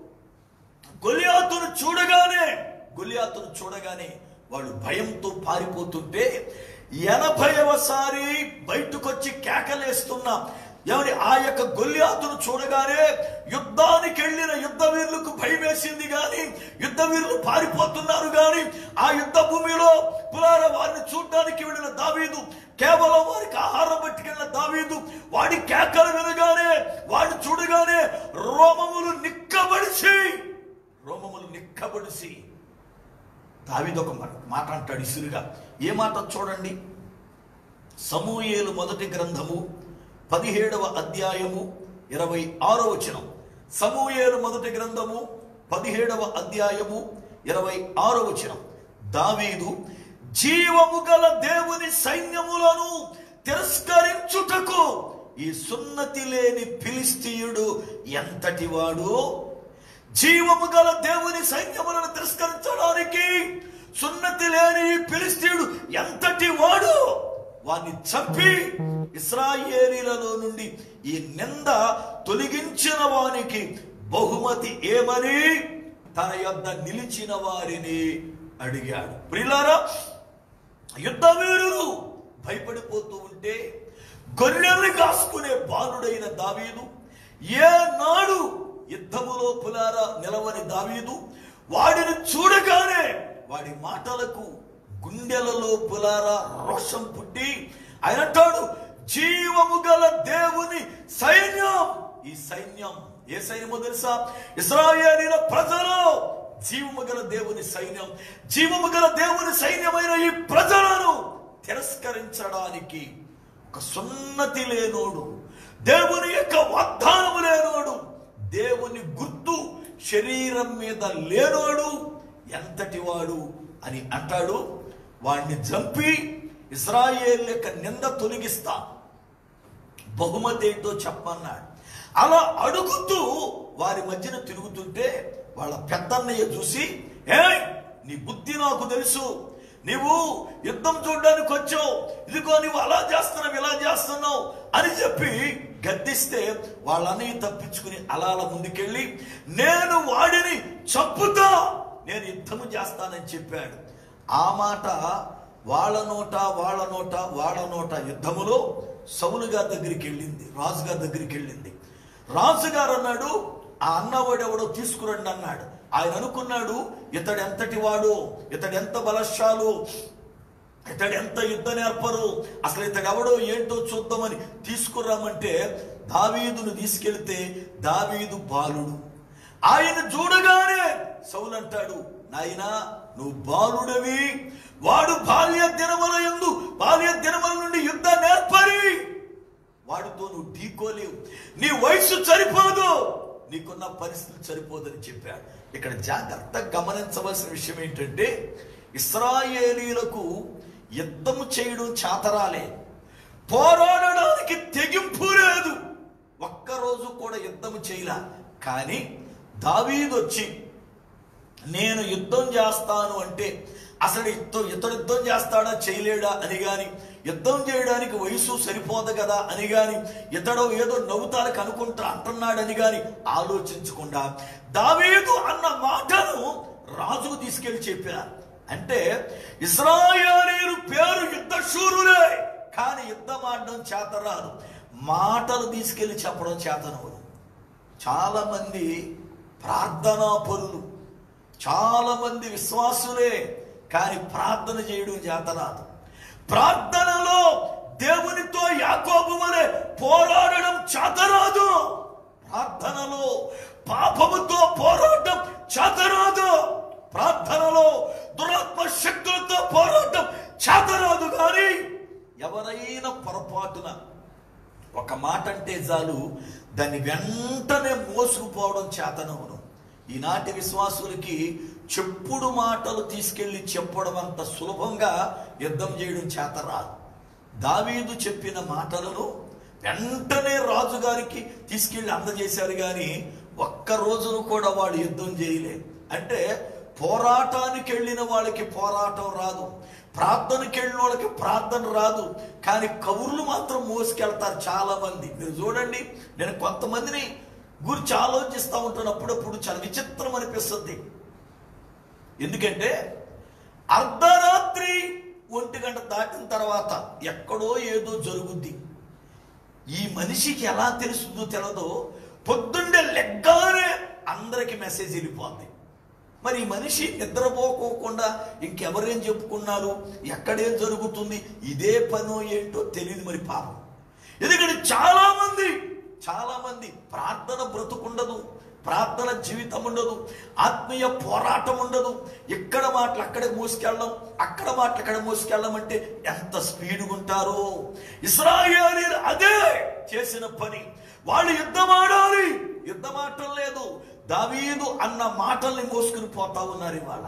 గొలియాతును చూడగానే గొలియాతును చూడగానే వాళ్ళు భయంతో పారిపోతుంటే ఎనభైవసారి బయటకొచ్చి కేకలేస్తున్న ఎవరి ఆ యొక్క గొల్యాతును చూడగానే యుద్ధానికి వెళ్ళిన యుద్ధ వీరులకు భయం వేసింది గాని యుద్ధ వీరులు పారిపోతున్నారు గాని ఆ యుద్ధ భూమిలో పురాణ వారిని చూడడానికి వెళ్ళిన దావీదు కేవలం వారికి ఆహారం పట్టుకెళ్ళిన దావీదు వాడి కేకలు వినగానే వాడిని చూడగానే రోమములు నిక్కబడిసి రోమములు నిక్కబడిసి దావీదు ఒక మాట అంటాడు ఇసురుగా ఏ మాట చూడండి సమూయేలు మొదటి గ్రంథము పదిహేడవ అధ్యాయము ఇరవై ఆరో వచనం సమూయేలు మొదటి గ్రంథము పదిహేడవ అధ్యాయము ఇరవై ఆరో వచనం దావీదు జీవము గల దేవుని సైన్యములను తిరస్కరించుటకు ఈ సున్నతి లేని ఫిలిస్తీయుడు ఎంతటి వాడు జీవము గల దేవుని సైన్యములను తిరస్కరించడానికి సున్నతి లేని ఈ ఫిలిస్తీయుడు ఎంతటి వాడు వాణ్ణి చంపి ఇస్రాయేలీలలో నుండి ఈ నింద తొలగించిన వానికి బహుమతి ఏమని తన యొద్ద నిలిచిన వారిని అడిగాడు ప్రిలారా యుద్ధ వీరులు భయపడిపోతూ ఉంటే గొర్రెల్ని కాసుకునే బాలుడైన దావీదు ఏ నాడు యుద్ధములో పులారా నిలవని దావీదు వాడిని చూడగానే వాడి మాటలకు గుండెలలో పులారా రోషం పుట్టి ఆయన అంటాడు జీవము గల దేవుని సైన్యం ఈ సైన్యం ఏ సైన్యమో తెలుసా ఇస్రాయేలీల ప్రజలు జీవము గల దేవుని సైన్యం జీవము గల దేవుని సైన్యమైన ఈ ప్రజలను తిరస్కరించడానికి ఒక సున్నతి లేనోడు దేవుని యొక్క వాగ్దానము లేనోడు దేవుని గుర్తు శరీరం మీద లేనోడు ఎంతటి వాడు అని అంటాడు వాడిని చంపి ఇస్రాయేల్ యొక్క నింద తొలగిస్తా బహుమతి ఏంటో చెప్పన్నాడు అలా అడుగుతూ వారి మధ్యన తిరుగుతుంటే వాళ్ళ పెద్దన్నయ్య చూసి ఏ నీ బుద్ధి నాకు తెలుసు నీవు యుద్ధం చూడడానికి వచ్చావు ఇదిగో నువ్వు అలా చేస్తున్నావు ఇలా చేస్తున్నావు అని చెప్పి గద్దిస్తే వాళ్ళ అన్నయ్య తప్పించుకుని అలా అలా ముందుకెళ్ళి నేను వాడిని చంపుతా నేను యుద్ధము చేస్తానని చెప్పాడు ఆ మాట వాళ్ళ నోట వాళ్ళ నోట వాళ్ళ నోట యుద్ధములో సౌలు గారి దగ్గరికి వెళ్ళింది రాజుగారి దగ్గరికి వెళ్ళింది రాజుగారు అన్నాడు ఆ అన్నవాడు ఎవడో తీసుకురండి అన్నాడు ఆయన అనుకున్నాడు ఇతడు ఎంతటి వాడు ఇతడు ఎంత బలశాలు ఇతడు ఎంత యుద్ధ నేర్పరు అసలు ఇతడు ఎవడో ఏంటో చూద్దామని తీసుకురామంటే దావీదును తీసుకెళ్తే దావీదు బాలుడు ఆయన చూడగానే సౌలు అంటాడు నాయనా నువ్వు బాలుడవి వాడు బాల్య దినముల ఎందు బాల్య దినముల నుండి యుద్ధ నేర్పరి వాడితో నువ్వు ఢీకోలేవు నీ వయసు సరిపోదు నీకున్న పరిస్థితి సరిపోదని చెప్పాడు ఇక్కడ జాగ్రత్తగా గమనించవలసిన విషయం ఏంటంటే ఇస్రాయేలీలకు యుద్ధము చేయడం చాతరాలే పోరాడడానికి తెగింపు లేదు ఒక్కరోజు కూడా యుద్ధము చేయలా కానీ దావీదు వచ్చి నేను యుద్ధం చేస్తాను అంటే అసలు యుద్ధం ఇతడు యుద్ధం చేస్తాడా చేయలేడా అని గాని యుద్ధం చేయడానికి వయసు సరిపోదు కదా అని గాని ఇతడు ఏదో నవ్వుతానికి అనుకుంటా అంటున్నాడని గాని ఆలోచించకుండా దావీదు అన్న మాటను రాజుకు తీసుకెళ్లి చెప్పారు అంటే ఇస్రాయేలీలు పేరు యుద్ధ శూరులే కానీ యుద్ధం ఆడడం చేతరాదు మాటలు తీసుకెళ్లి చెప్పడం చేతనవరు చాలా మంది ప్రార్థనా పరులు చాలా మంది విశ్వాసులే కానీ ప్రార్థన చేయడం చేతరాదు ప్రార్థనలో దేవునితో యాకోబు వలె పోరాడడం చేతరాదు ప్రార్థనలో పాపముతో పోరాటం చేతరాదు ప్రార్థనలో దురాత్మ శక్తులతో పోరాటం చేతరాదు కానీ ఎవరైనా పొరపాటున ఒక మాట అంటే చాలు దాన్ని వెంటనే మోసుకుపోవడం చేతనవును ఈనాటి విశ్వాసులకి చెప్పుడు మాటలు తీసుకెళ్లి చెప్పడం అంత సులభంగా యుద్ధం చేయడం చేత రాదు దావీదు చెప్పిన మాటలను వెంటనే రాజుగారికి తీసుకెళ్లి అందజేశారు కానీ ఒక్క రోజును కూడా వాడు యుద్ధం చేయలేదు అంటే పోరాటానికి వెళ్ళిన వాళ్ళకి పోరాటం రాదు ప్రార్థనకి వెళ్ళిన వాళ్ళకి ప్రార్థన రాదు కానీ కబుర్లు మాత్రం మోసుకెళ్తారు చాలా మంది మీరు చూడండి నేను కొంతమందిని గురించి ఆలోచిస్తూ ఉంటాను అప్పుడప్పుడు చాలా విచిత్రం అనిపిస్తుంది ఎందుకంటే అర్ధరాత్రి ఒంటి గంట దాటిన తర్వాత ఎక్కడో ఏదో జరుగుద్ది ఈ మనిషికి ఎలా తెలుస్తుందో తెలదో పొద్దున్నే లెగ్గానే అందరికి మెసేజ్ వెళ్ళిపోద్ది మరి ఈ మనిషి నిద్రపోకోకుండా ఇంకెవరేం చెప్పుకున్నారు ఎక్కడేం జరుగుతుంది ఇదే పనో ఏంటో తెలియదు మరి పాపం ఎందుకంటే చాలా మంది చాలా మంది ప్రార్థన బ్రతుకుండదు ప్రార్థన జీవితం ఉండదు ఆత్మీయ పోరాటం ఉండదు ఇక్కడ మాటలు అక్కడే మోసుకెళ్ళడం అక్కడ మాటలు అక్కడ మోసుకెళ్ళడం అంటే ఎంత స్పీడ్గా ఉంటారో ఇస్రాయేలీలు అదే చేసిన పని వాళ్ళు యుద్ధం ఆడాలి యుద్ధం ఆడటం లేదు దావీదు అన్న మాటల్ని మోసుకుని పోతా ఉన్నారు ఇవాళ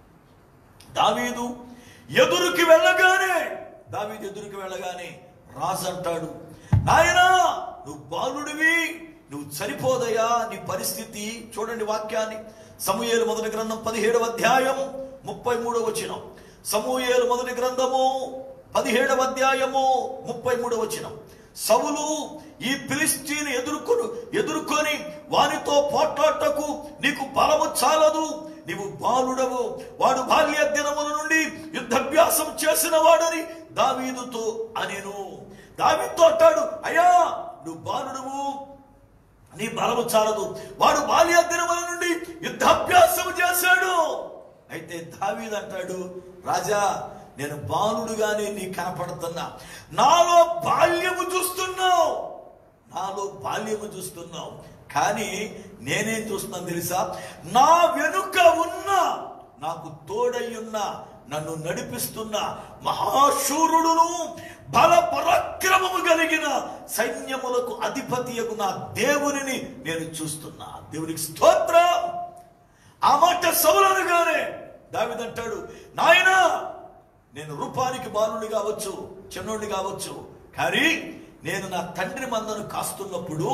దావీదు ఎదురుకి వెళ్ళగానే దావీదు ఎదురుకి వెళ్ళగానే రాజు అంటాడు నాయనా నువ్వు బాలుడివి నువ్వు సరిపోదయా నీ పరిస్థితి చూడండి వాక్యాన్ని సమూయేలు మొదటి గ్రంథం పదిహేడవ అధ్యాయం ముప్పై మూడవ వచనం సమూయేలు మొదటి గ్రంథము పదిహేడవ అధ్యాయము ముప్పై మూడవ వచనం సవులు ఈ ఫిలిస్తీన్ ఎదుర్కొను ఎదుర్కొని వానితో పోట్లాటకు నీకు బలము చాలదు నీవు బాలుడవు వాడు బాల్య దినముల నుండి యుద్ధాభ్యాసం చేసిన వాడని దావీదుతో అనేను దావీదుతో అంటాడు అయ్యా నువ్వు బాలుడవు నీ బలము చాలదు వాడు బాల్య దినముల నుండి యుద్ధాభ్యాసం చేశాడు అయితే దావీదు అంటాడు రాజా నేను బాలుడుగానే నీ కనపడుతున్నా నాలో బాల్యము చూస్తున్నావు నాలో బాల్యము చూస్తున్నావు కానీ నేనేం చూస్తున్నాను తెలుసా నా వెనుక ఉన్న నాకు తోడయ్యున్న నన్ను నడిపిస్తున్న మహాశూరుడును బల పరాక్రమము కలిగిన సైన్యములకు అధిపతియకు నా దేవునిని నేను చూస్తున్నా దేవునికి స్తోత్రం ఆ మాట సౌలనుగానే దావిదంటాడు నాయనా నేను రూపానికి బాలుని కావచ్చు చిన్నోడిని కావచ్చు కానీ నేను నా తండ్రి మందను కాస్తున్నప్పుడు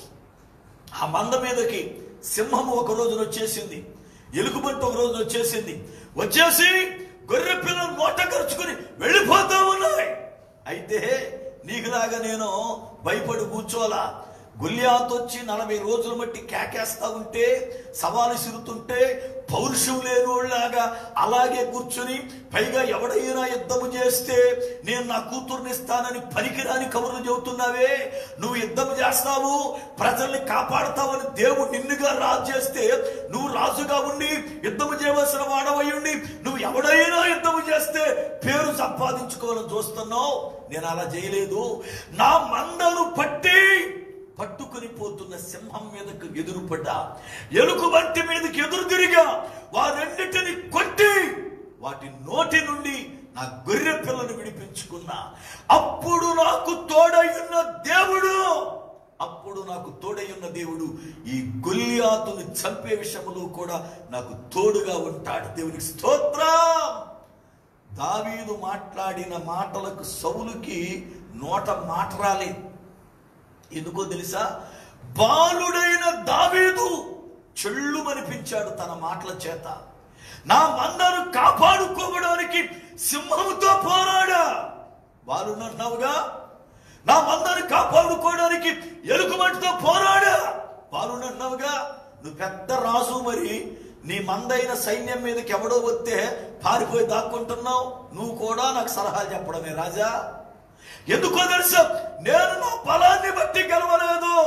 ఆ మంద మీదకి సింహము ఒక రోజున వచ్చేసింది ఎలుగుబంటి ఒక రోజున వచ్చేసింది వచ్చేసి గొర్రె పిల్లలు నోట ఖర్చుకుని వెళ్ళిపోతా ఉన్నాయి అయితే నీకులాగా నేను భయపడి కూర్చోలా గుల్యాత్ వచ్చి నలభై రోజులు బట్టి కేకేస్తా ఉంటే సవాలు సిరుతుంటే పౌరుషం లేని వాళ్ళలాగా అలాగే కూర్చుని పైగా ఎవడైనా యుద్ధము చేస్తే నేను నా కూతుర్ని ఇస్తానని పనికిరాని కబుర్లు చెబుతున్నావే నువ్వు యుద్ధం చేస్తావు ప్రజల్ని కాపాడతావని దేవుడు నిన్నుగా రాజు చేస్తే నువ్వు రాజుగా ఉండి యుద్ధము చేయవలసిన వాడవై ఉండి నువ్వు ఎవడైనా యుద్ధము చేస్తే పేరు సంపాదించుకోవాలని చూస్తున్నావు నేను అలా చేయలేదు నా మందను పట్టి పట్టుకుని పోతున్న సింహం మీదకు ఎదురుపడ్డా ఎలుగు వంటి మీదకి ఎదురు తిరిగా వారెన్నిటిని కొట్టి వాటి నోటి నుండి నా గొర్రె పిల్లను విడిపించుకున్నా అప్పుడు నాకు తోడయున్న దేవుడు అప్పుడు నాకు తోడయున్న దేవుడు ఈ గొల్లియాతుని చంపే విషయంలో కూడా నాకు తోడుగా ఉంటాడు దేవునికి స్తోత్రం దావీదు మాట్లాడిన మాటలకు సౌలుకి నోట మాట రాలేదు ఎందుకో తెలుసా బాలుడైన దావీదు చెళ్ళుమనిపించాడు తన మాటల చేత నా మందను కాపాడుకోవడానికి సింహంతో పోరాడా బాలునన్నావుగా నా మందను కాపాడుకోవడానికి ఎలుగుబంటితో పోరాడా బాలునన్నావుగా నువ్వు పెద్ద రాజు మరి నీ మందైన సైన్యం మీదకి ఎవడో వస్తే పారిపోయి దాక్కుంటున్నావు నువ్వు కూడా నాకు సలహా చెప్పడమే రాజా ఎందుకో తెలుసా నేను నా బలాన్ని బట్టి గెలవలేదు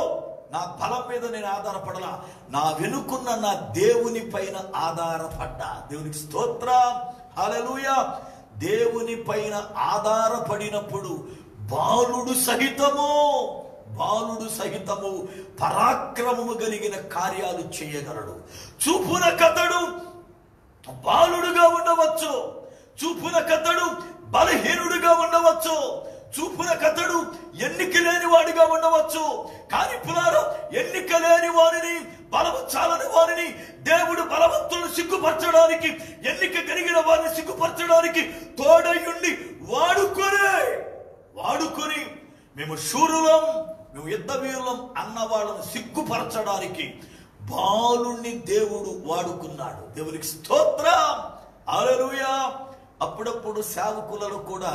నా బలం మీద నేను ఆధారపడలా నా వెనుకున్న నా దేవుని పైన ఆధారపడ్డా దేవునికి స్తోత్రం హల్లెలూయా దేవుని పైన ఆధారపడినప్పుడు బాలుడు సహితము బాలుడు సహితము పరాక్రమము కలిగిన కార్యాలు చేయగలడు చూపున కథడు బాలుడుగా ఉండవచ్చు చూపున కథడు బలహీనుడుగా ఉండవచ్చు చూపున కథడు ఎన్నిక లేని వాడిగా ఉండవచ్చు కానీ పులారం ఎన్నిక లేని వారిని బలము చాలని వారిని దేవుడు బలవంతులను సిగ్గుపరచడానికి ఎన్నిక కలిగిన వారిని సిగ్గుపరచడానికి తోడయుండి వాడుకొనే వాడుకొని మేము శూరులం మేము యుద్ధ వీరులం అన్న వాళ్ళను సిగ్గుపరచడానికి బాలుణ్ణి దేవుడు వాడుకున్నాడు దేవునికి స్తోత్రం హల్లెలూయా అప్పుడప్పుడు సేవకులలో కూడా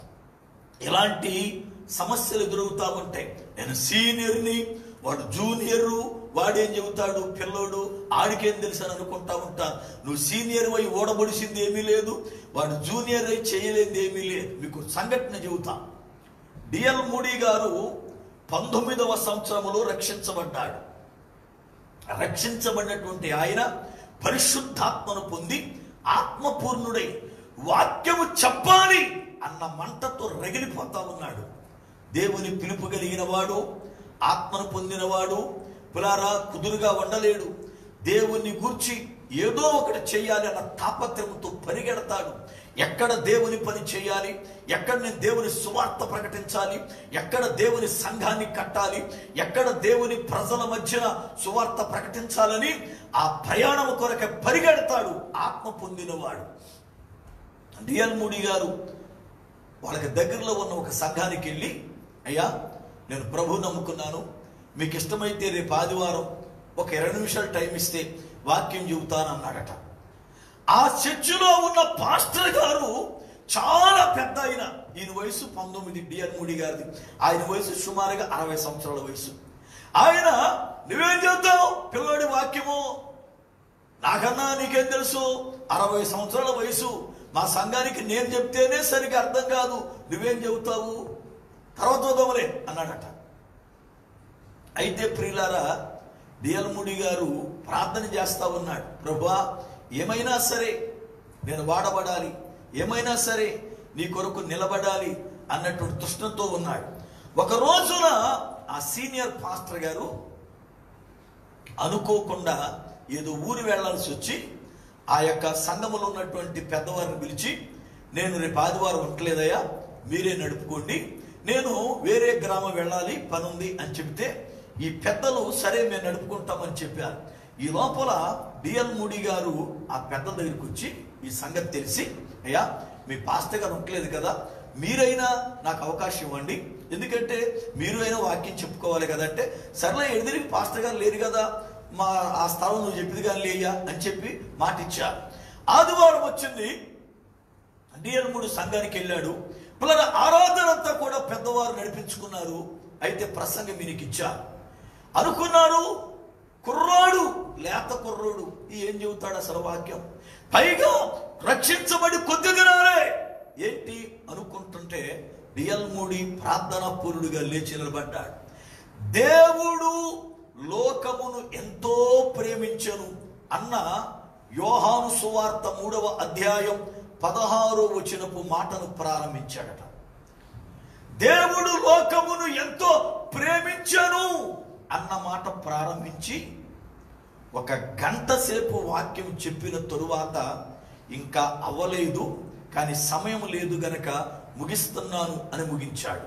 ఇలాంటి సమస్యలు ఎదురవుతా ఉంటాయి నేను సీనియర్ని వాడు జూనియర్ వాడేం చెబుతాడు పిల్లోడు ఆడికేం తెలుసు అని అనుకుంటా ఉంటాను నువ్వు సీనియర్ అయి ఓడబడిసింది ఏమీ లేదు వాడు జూనియర్ అయి చేయలేనిది ఏమీ లేదు మీకు సంఘటన చెబుతా డిఎల్ మూడీ గారు పంతొమ్మిదవ సంవత్సరములో రక్షించబడ్డాడు రక్షించబడినటువంటి ఆయన పరిశుద్ధాత్మను పొంది ఆత్మపూర్ణుడై వాక్యము చెప్పాలి అన్న మంటతో రగిలిపోతా ఉన్నాడు దేవుని పిలుపు కలిగిన వాడు ఆత్మను పొందినవాడు పులారా కుదురుగా ఉండలేడు దేవుణ్ణి గూర్చి ఏదో ఒకటి చేయాలి అన్న తాపత్రయంతో పరిగెడతాడు ఎక్కడ దేవుని పని చేయాలి ఎక్కడ నేను దేవుని సువార్త ప్రకటించాలి ఎక్కడ దేవుని సంఘాన్ని కట్టాలి ఎక్కడ దేవుని ప్రజల మధ్యన సువార్త ప్రకటించాలని ఆ ప్రయాణం కొరకే పరిగెడతాడు ఆత్మ పొందినవాడు డిఎల్ మూడి గారు వాళ్ళకి దగ్గరలో ఉన్న ఒక సంఘానికి వెళ్ళి అయ్యా నేను ప్రభు నమ్ముకున్నాను మీకు ఇష్టమైతే రేపు ఆదివారం ఒక ఇరవై నిమిషాలు టైం ఇస్తే వాక్యం చెబుతానన్నాడట ఆ చర్చిలో ఉన్న పాస్టర్ గారు చాలా పెద్ద ఆయన ఈయన వయసు పంతొమ్మిది డిఎన్ మూడి గారిది ఆయన వయసు సుమారుగా అరవై సంవత్సరాల వయసు ఆయన నువ్వేం చెబుతావు పిల్లడి వాక్యము నాకన్నా నీకేం తెలుసు అరవై సంవత్సరాల వయసు మా సంఘానికి నేను చెప్తేనే సరిగా అర్థం కాదు నువ్వేం చెబుతావు తర్వాత చూద్దాంలే అన్నాడట అయితే ప్రియులారా డియల్ముడి గారు ప్రార్థన చేస్తా ఉన్నాడు ప్రభా ఏమైనా సరే నేను వాడబడాలి ఏమైనా సరే నీ కొరకు నిలబడాలి అన్నటువంటి తృష్ణతో ఉన్నాడు ఒక రోజున ఆ సీనియర్ పాస్టర్ గారు అనుకోకుండా ఏదో ఊరు వెళ్ళాల్సి వచ్చి ఆ యొక్క సంఘములో ఉన్నటువంటి పెద్దవారిని పిలిచి నేను రేపు ఆదివారం ఉండలేదయ్యా మీరే నడుపుకోండి నేను వేరే గ్రామం వెళ్ళాలి పని ఉంది అని చెబితే ఈ పెద్దలు సరే మేము నడుపుకుంటామని చెప్పారు ఈ లోపల డిఎల్ మూడి గారు ఆ పెద్ద దగ్గరికి వచ్చి ఈ సంగతి తెలిసి అయ్యా మీ పాస్టర్ గారు ఉండలేదు కదా మీరైనా నాకు అవకాశం ఇవ్వండి ఎందుకంటే మీరు అయినా వాక్యం చెప్పుకోవాలి కదంటే సర్లే ఎదురికి పాస్టర్ గారు లేరు కదా మా ఆ స్థలం నువ్వు చెప్పింది కానీ లేయ్యా అని చెప్పి మాట ఇచ్చారు ఆదివారం వచ్చింది డిఎల్ మూడు సంఘానికి వెళ్ళాడు పిల్లల ఆరాధన అంతా కూడా పెద్దవారు నడిపించుకున్నారు అయితే ప్రసంగం వీనికి ఇచ్చారు అనుకున్నారు కుర్రాడు లేత కుర్రోడు ఈ ఏం చెబుతాడు అసలు వాక్యం పైగా రక్షించబడి కొద్ది దినాలే ఏంటి అనుకుంటుంటే డిఎల్ మూడి ప్రార్థనా పూరుడుగా లేచి నిలబడ్డాడు దేవుడు లోకమును ఎంతో ప్రేమించను అన్న యోహాను సువార్త మూడవ అధ్యాయం పదహారో వచనపు మాటను ప్రారంభించాడట దేవుడు లోకమును ఎంతో ప్రేమించను అన్న మాట ప్రారంభించి ఒక గంట సేపు వాక్యం చెప్పిన తరువాత ఇంకా అవ్వలేదు కానీ సమయం లేదు గనక ముగిస్తున్నాను అని ముగించాడు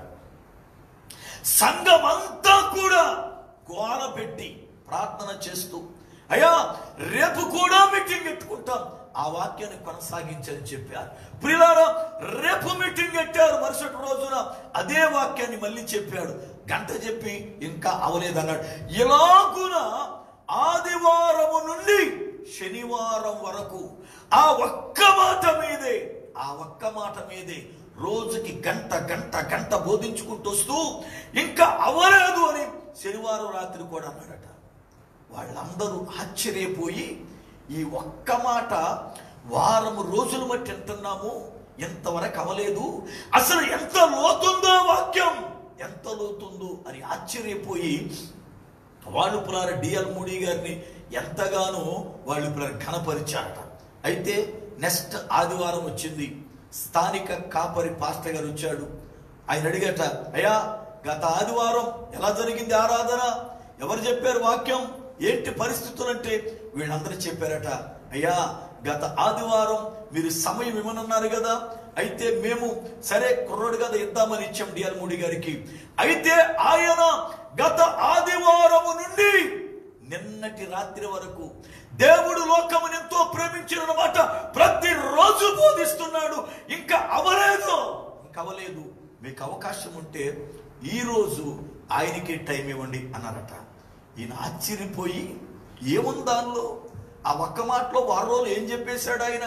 సంఘమంతా కూడా గోల పెట్టి ప్రార్థన చేస్తూ అయ్యా రేపు కూడా మీటింగ్ పెట్టుకుంటాం ఆ వాక్యాన్ని కొనసాగించని చెప్పారు ప్రిలారా రేపు మీటింగ్ పెట్టారు మరుసటి రోజున అదే వాక్యాన్ని మళ్ళీ చెప్పాడు గంట చెప్పి ఇంకా అవలేదన్నాడు ఇలాగున ఆదివారము నుండి శనివారం వరకు ఆ ఒక్క మాట మీదే ఆ ఒక్క మాట మీదే రోజుకి గంట గంట గంట బోధించుకుంటూ వస్తూ ఇంకా అవలేదు అని శనివారం రాత్రి కూడా అన్నాడట వాళ్ళందరూ ఆశ్చర్యపోయి ఈ ఒక్క మాట వారం రోజులు బట్టి వింటున్నాము ఎంతవరకు అవలేదు అసలు ఎంత లోతుందో వాక్యం ఎంత లోతుందో అని ఆశ్చర్యపోయి వాళ్ళు పులార డిఎల్ మూడీ గారిని ఎంతగానో వాళ్ళు పులార ఘనపరిచారట అయితే నెక్స్ట్ ఆదివారం వచ్చింది స్థానిక కాపరి పాస్టర్ గారు వచ్చాడు ఆయన అడిగట అయ్యా గత ఆదివారం ఎలా జరిగింది ఆరాధన ఎవరు చెప్పారు వాక్యం ఏంటి పరిస్థితులు అంటే వీళ్ళందరూ చెప్పారట అయ్యా గత ఆదివారం మీరు సమయం ఇవ్వనన్నారు కదా అయితే మేము సరే కుర్రోడు కదా ఇద్దామని ఇచ్చాం డిఆర్ మూడి గారికి అయితే ఆయన గత ఆదివారము నుండి నిన్నటి రాత్రి వరకు దేవుడు లోకమును ఎంతో ప్రేమించిన మాట ప్రతిరోజు బోధిస్తున్నాడు ఇంకా అవలేదు ఇంకా అవలేదు మీకు అవకాశం ఉంటే ఈ రోజు ఆయనకి టైం ఇవ్వండి అన్నారట ఈయన ఆశ్చర్యపోయి ఏముంది దానిలో ఆ ఒక్క మాటలో వారం రోజులు ఏం చెప్పేశాడు ఆయన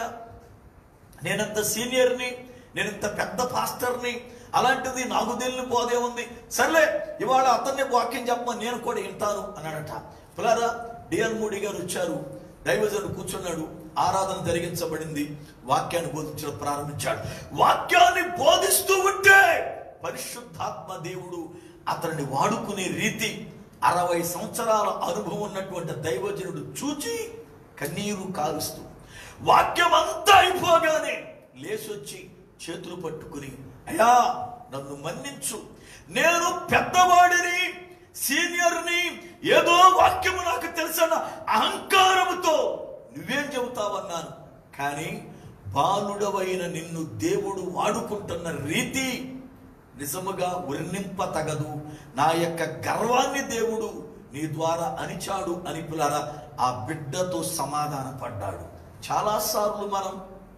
నేనంత సీనియర్ని నేనంత పెద్ద పాస్టర్ని అలాంటిది నాకు తెలియని బోధే ఉంది సర్లే ఇవాళ అతన్ని వాక్యం చెప్పమని నేను కూడా వింటాను అన్నాడట పిల్లారా డిఎల్ మూడి గారు వచ్చారు దైవజనుడు కూర్చున్నాడు ఆరాధన జరిగించబడింది వాక్యాన్ని బోధించడం ప్రారంభించాడు వాక్యాన్ని బోధిస్తూ ఉంటే పరిశుద్ధాత్మ దేవుడు అతన్ని వాడుకునే రీతి అరవై సంవత్సరాల అనుభవం ఉన్నటువంటి దైవజనుడు చూచి కన్నీరు కారుస్తూ వాక్యం అంతా అయిపోగానే లేచొచ్చి చేతులు పట్టుకుని అయ్యా నన్ను మన్నించు నేను పెద్దవాడిని సీనియర్ని ఏదో వాక్యము నాకు తెలుసన్న అహంకారముతో నువ్వేం చెబుతావన్నాను కానీ బాలుడవైన నిన్ను దేవుడు వాడుకుంటున్న రీతి నిజముగా వర్ణింప తగదు నా యొక్క గర్వాన్ని దేవుడు నీ ద్వారా అనిచాడు అని పిల్లరా ఆ బిడ్డతో సమాధాన పడ్డాడు చాలాసార్లు మనం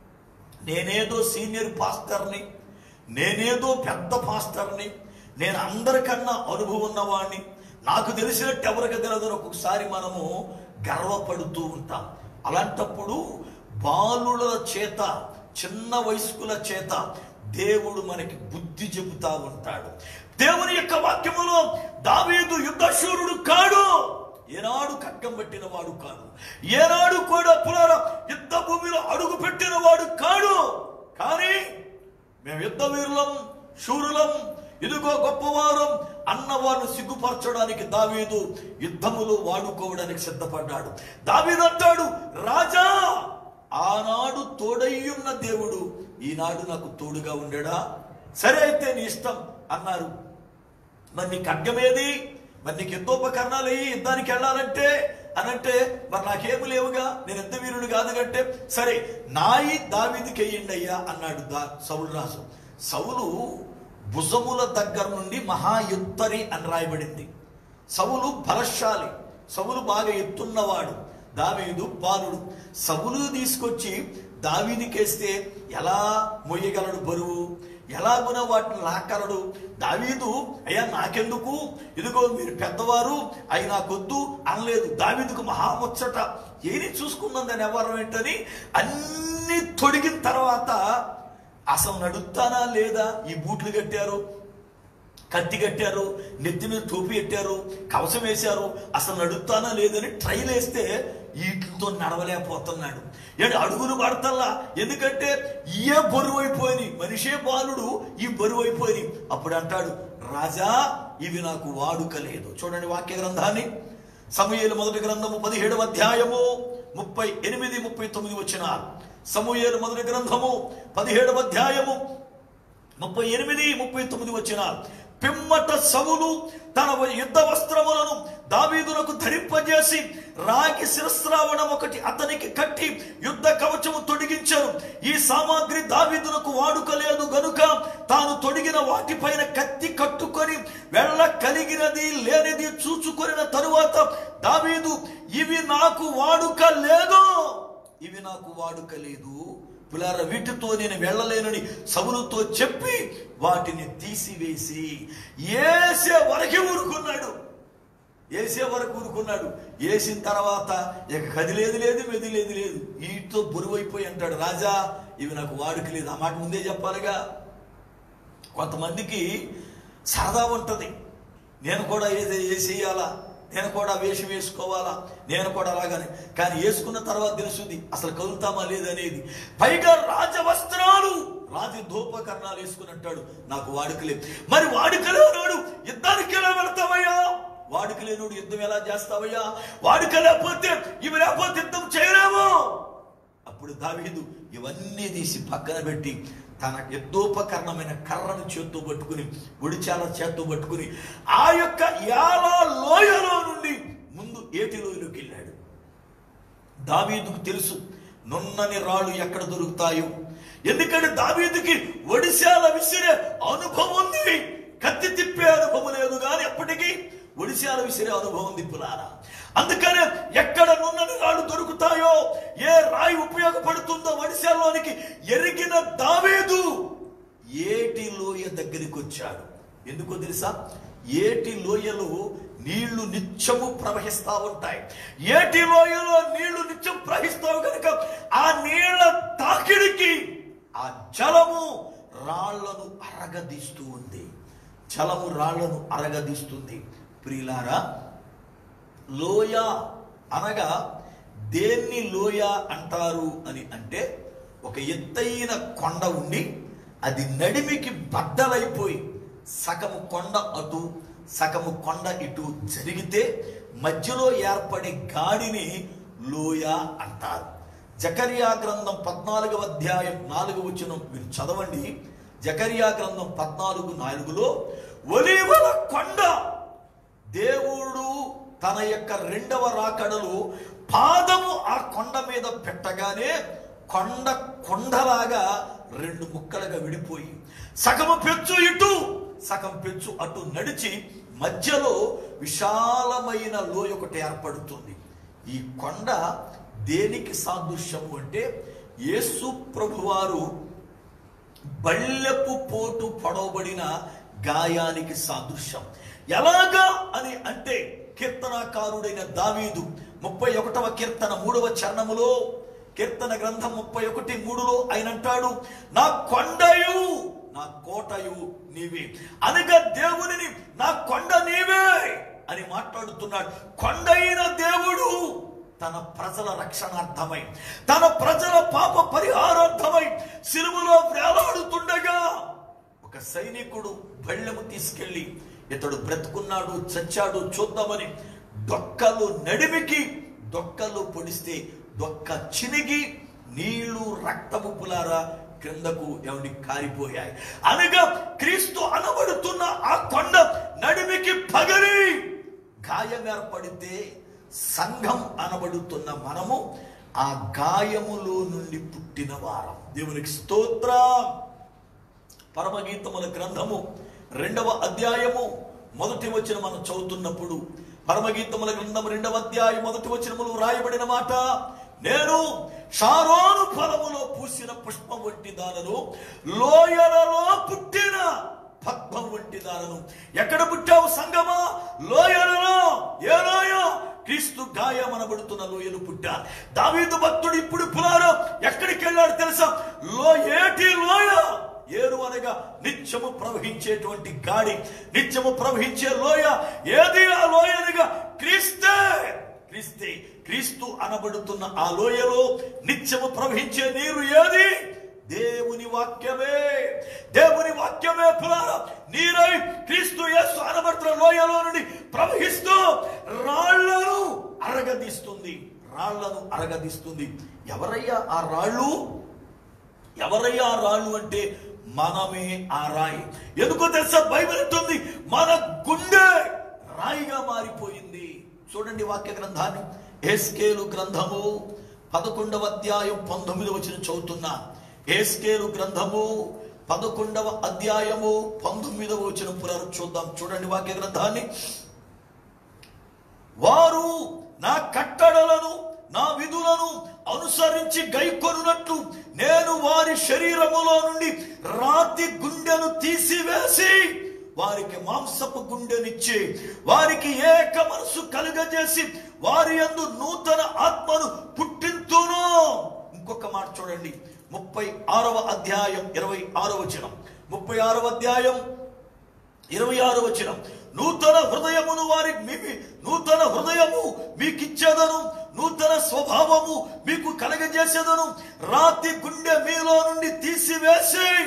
నేనేదో సీనియర్ పాస్టర్ని నేనేదో పెద్ద పాస్టర్ని నేను అందరికన్నా అనుభవం ఉన్నవాడిని నాకు తెలిసినట్టు ఎవరికి తెలియదు ఒక్కొక్కసారి మనము గర్వపడుతూ ఉంటాం అలాంటప్పుడు బాలుల చేత చిన్న వయస్కుల చేత దేవుడు మనకి బుద్ధి చెబుతా ఉంటాడు దేవుని యొక్క వాక్యములో దావీదు యుద్ధశూరుడు కాడు ఏనాడు ఖడ్గం పట్టిన వాడు కాదు ఏనాడు కూడా పునర యుద్ధ భూమిలో అడుగు పెట్టిన వాడు కాడు కానీ మేము యుద్ధ వీరులం శూరులం ఇదిగో గొప్పవారం అన్నవారిని సిగ్గుపరచడానికి దావీదు యుద్ధములో వాడుకోవడానికి సిద్ధపడ్డాడు దావీదు అంటాడు రాజా ఆనాడు తోడయ్యున్న దేవుడు ఈనాడు నాకు తోడుగా ఉండడా సరే అయితే నీ ఇష్టం అన్నారు మరి నీకు ఖడ్గమేది మరి నీకు యుద్ధోపకరణాలు అయ్యి యుద్ధానికి వెళ్ళాలంటే అనంటే మరి నాకేమి లేవుగా నేను యుద్ధ వీరుడు కాదు కంటే సరే నాయి దావీదికి వెయ్యండి అయ్యా అన్నాడు దా సౌలు రాజు సౌలు భుజముల దగ్గర నుండి మహాయుత్తరి అని రాయబడింది సవులు బలశాలి సవులు బాగా ఎత్తున్నవాడు దావీదు బాలుడు సవులు తీసుకొచ్చి దావీదికేస్తే ఎలా మొయ్యగలడు బరువు ఎలాగున వాటిని లాక్కలడు దావీదు అయ్యా నాకెందుకు ఇదిగో మీరు పెద్దవారు అయి నాకొద్దు అనలేదు దావీదుకు మహాముచ్చట ఏది చూసుకుందాం దాని ఎవరం ఏంటని అన్ని తొడిగిన తర్వాత అసలు నడుస్తానా లేదా ఈ బూట్లు కట్టారు కత్తి కట్టారు నెత్తి మీద టోపీ పెట్టారు కవచం వేశారు అసలు నడుస్తానా లేదని ట్రైల్ వేస్తే వీటితో నడవలేకపోతున్నాడు ఏంటి అడుగులు పడతల్లా ఎందుకంటే ఏ బరువు అయిపోయినాయి మనిషే బాలుడు ఈ బరువు అయిపోయినాయి అప్పుడు అంటాడు రాజా ఇవి నాకు వాడుక లేదు చూడండి వాక్య గ్రంథాన్ని సమూయేలు మొదటి గ్రంథము పదిహేడవ అధ్యాయము ముప్పై ఎనిమిది ముప్పై తొమ్మిది వచ్చిన సమూయేలు మొదటి గ్రంథము పదిహేడవ అధ్యాయము ముప్పై ఎనిమిది ముప్పై తొమ్మిది వచ్చిన పిమ్మట సవులు తన యుద్ధ వస్త్రములను దావీదునకు ధరింపజేసి రాగి శిరస్రావణం ఒకటి అతనికి కట్టి యుద్ధ కవచము తొడిగించారు ఈ సామాగ్రి దావీదునకు వాడుకలేదు గనుక తాను తొడిగిన వాటిపైన కత్తి కట్టుకొని వెళ్ళ కలిగినది లేనిది చూచుకొనిన తరువాత దావీదు ఇవి నాకు వాడుక లేదు ఇవి నాకు వాడుక లేదు పులార వీటితో నేను వెళ్ళలేనని సవులతో చెప్పి వాటిని తీసివేసి ఏసే వరకే ఊరుకున్నాడు ఏసే వరకు ఊరుకున్నాడు వేసిన తర్వాత ఇక కదిలేదు లేదు మెదిలేదు లేదు వీటితో బరువైపోయి అంటాడు రాజా ఇవి నాకు వాడుక లేదు ఆ మాట ముందే చెప్పాలిగా కొంతమందికి సరదా ఉంటుంది నేను కూడా ఏది వేసేయాలా నేను కూడా వేషం వేసుకోవాలా నేను కూడా అలాగని కానీ వేసుకున్న తర్వాత తెలుస్తుంది అసలు కదులుతామా లేదనేది పైగా రాజవస్త్రాలు రాజ ధూపకరణాలు వేసుకుని అంటాడు నాకు వాడుకలేదు మరి వాడుకలే నాడు యుద్ధానికి ఎలా వెళ్తామయ్యా వాడికి లేనుడు యుద్ధం ఎలా చేస్తావయ్యా వాడిక లేకపోతే ఇవి లేకపోతే యుద్ధం చేయలేము అప్పుడు దావీదు ఇవన్నీ తీసి పక్కన పెట్టి తన యుద్ధోపకరణమైన కర్రను చేత్తో పట్టుకుని ఒడిచాల చేత్తో పట్టుకుని ఆ యొక్క యాలా లోయలో నుండి ముందు ఏటి లోయలోకి వెళ్ళాడు దావీదుకు తెలుసు నున్నని రాళ్ళు ఎక్కడ దొరుకుతాయో ఎందుకంటే దావీదుకి ఒడిశాల విసిరే అనుభవం ఉంది కత్తి తిప్పే అనుభవం లేదు కానీ ఎప్పటికీ ఒడిశాల విసిరే అనుభవం దిప్పులారా అందుకనే ఎక్కడ నున్నని రాళ్ళు దొరుకుతాయో ఏ రాయి ఉపయోగపడుతుందో ఒడిశాలోనికి ఎరిగిన దావీదు ఏటి లోయ దగ్గరికి వచ్చాడు ఎందుకో తెలుసా ఏటి లోయలో నీళ్లు నిత్యము ప్రవహిస్తా ఉంటాయి ఏటి లోయలో నీళ్లు నిత్యం ప్రవహిస్తావు కనుక ఆ నీళ్ల తాకిడికి ఆ జలము రాళ్లను అరగదీస్తూ ఉంది జలము రాళ్లను అరగదీస్తుంది ప్రియులారా లోయ అనగా దేన్ని లోయ అంటారు అని అంటే ఒక ఎత్తైన కొండ ఉండి అది నడిమికి బద్దలైపోయి సగము కొండ అటు సగము కొండ ఇటు జరిగితే మధ్యలో ఏర్పడే గాడిని లోయ అంటారు జకరియా గ్రంథం పద్నాలుగవ అధ్యాయం నాలుగు వచ్చిన మీరు చదవండి జకరియా గ్రంథం పద్నాలుగు నాలుగులో ఒలీవల కొండ దేవుడు తన యొక్క రెండవ రాకడలు పాదము ఆ కొండ మీద పెట్టగానే కొండ కొండలాగా రెండు ముక్కలుగా విడిపోయి సగము పెచ్చు ఇటు సగం పెచ్చు అటు నడిచి మధ్యలో విశాలమైన లోయ ఒకటి ఏర్పడుతుంది ఈ కొండ దేనికి సాదృశ్యము అంటే యేసు ప్రభువారు బళ్ళెపు పోటు పొడవబడిన గాయానికి సాదృశ్యం ఎలాగా అని అంటే కీర్తనాకారుడైన దావీదు ముప్పై ఒకటవ కీర్తన మూడవ చరణములో కీర్తన గ్రంథం ముప్పై ఒకటి మూడులో ఆయన అంటాడు నా కొండయు నా కోటయు నీవే అనగా దేవునిని నా కొండ నీవే అని మాట్లాడుతున్నాడు కొండైన దేవుడు తన ప్రజల రక్షణార్థమై తన ప్రజల పాప పరిహారార్థమై సిలువలో వేలాడుతుండగా ఒక సైనికుడు బళ్ళెము తీసుకెళ్లి ఇతడు బ్రతుకున్నాడు చచ్చాడు చూద్దామని డొక్కలు నడిమికి డొక్కలు పొడిస్తే డొక్క చినిగి నీళ్లు రక్తము పులారా క్రిందకు ఎవని కారిపోయాయి అనగా క్రీస్తు అనబడుతున్న ఆ కొండ నడిమికి పగలి గాయం ఏర్పడితే సంఘం అనబడుతున్న మనము ఆ గాయములో నుండి పుట్టిన వారం దేవునికి స్తోత్రం పరమగీతముల గ్రంథము రెండవ అధ్యాయము మొదటి వచ్చిన మనం చదువుతున్నప్పుడు పరమగీతముల గ్రంథం రెండవ అధ్యాయం మొదటి వచనములు రాయబడిన మాట నేను షారోను ఫలములో పూసిన పుష్పం వంటి దానను లోయలలో పుట్టిన పద్మం వంటి దానను ఎక్కడ పుట్టావు సంగమా లోయలలో ఏ లోయ క్రీస్తు గాయమనబడుతున్న లోయలు పుట్టా దావీదు భక్తుడు ఇప్పుడు పులారో ఎక్కడికి వెళ్ళాడు తెలుసా లో ఏటి లోయ ఏరు అనగా నిత్యము ప్రవహించేటువంటి గాడి నిత్యము ప్రవహించే లోయ ఏది ఆ లోయ అనగా క్రీస్తే క్రీస్తే క్రీస్తు అనబడుతున్న ఆ లోయలో నిత్యము ప్రవహించే నీరు ఏది దేవుని వాక్యమే దేవుని వాక్యమే పురాణ నీరై క్రీస్తు యేసు అనబడుతున్న లోయలో నుండి ప్రవహిస్తూ రాళ్లను అరగదీస్తుంది రాళ్లను అరగదీస్తుంది ఎవరయ్యా ఆ రాళ్ళు ఎవరయ్యా ఆ రాళ్ళు అంటే మనమే ఆ రాయి ఎందుకో తెలుసా బైబిల్ అంటుంది మన గుండె రాయిగా మారిపోయింది చూడండి వాక్య గ్రంథాన్ని ఏస్కేలు గ్రంథము పదకొండవ అధ్యాయం పంతొమ్మిది వచ్చిన చదువుతున్నా ఏస్కేలు గ్రంథము పదకొండవ అధ్యాయము పంతొమ్మిదవ వచ్చిన పురారు చూద్దాం చూడండి వాక్య గ్రంథాన్ని వారు నా కట్టడలను నా విధులను అనుసరించి గైకొనున్నట్లు నేను వారి శరీరములో నుండి రాతి గుండెను తీసివేసి వారికి మాంసపు గుండెనిచ్చి వారికి ఏక మనసు కలుగజేసి వారి యందు నూతన ఆత్మను పుట్టింతును ఇంకొక మాట చూడండి ముప్పై ఆరవ అధ్యాయం ఇరవై ఆరవ వచనం ముప్పై ఆరవ అధ్యాయం ఇరవై ఆరు వచ్చిన నూతన హృదయమును వారి మీ- నూతన హృదయము మీకు ఇచ్చేదను నూతన స్వభావము మీకు కలగజేసేదను రాతి గుండె మీలో నుండి తీసివేసి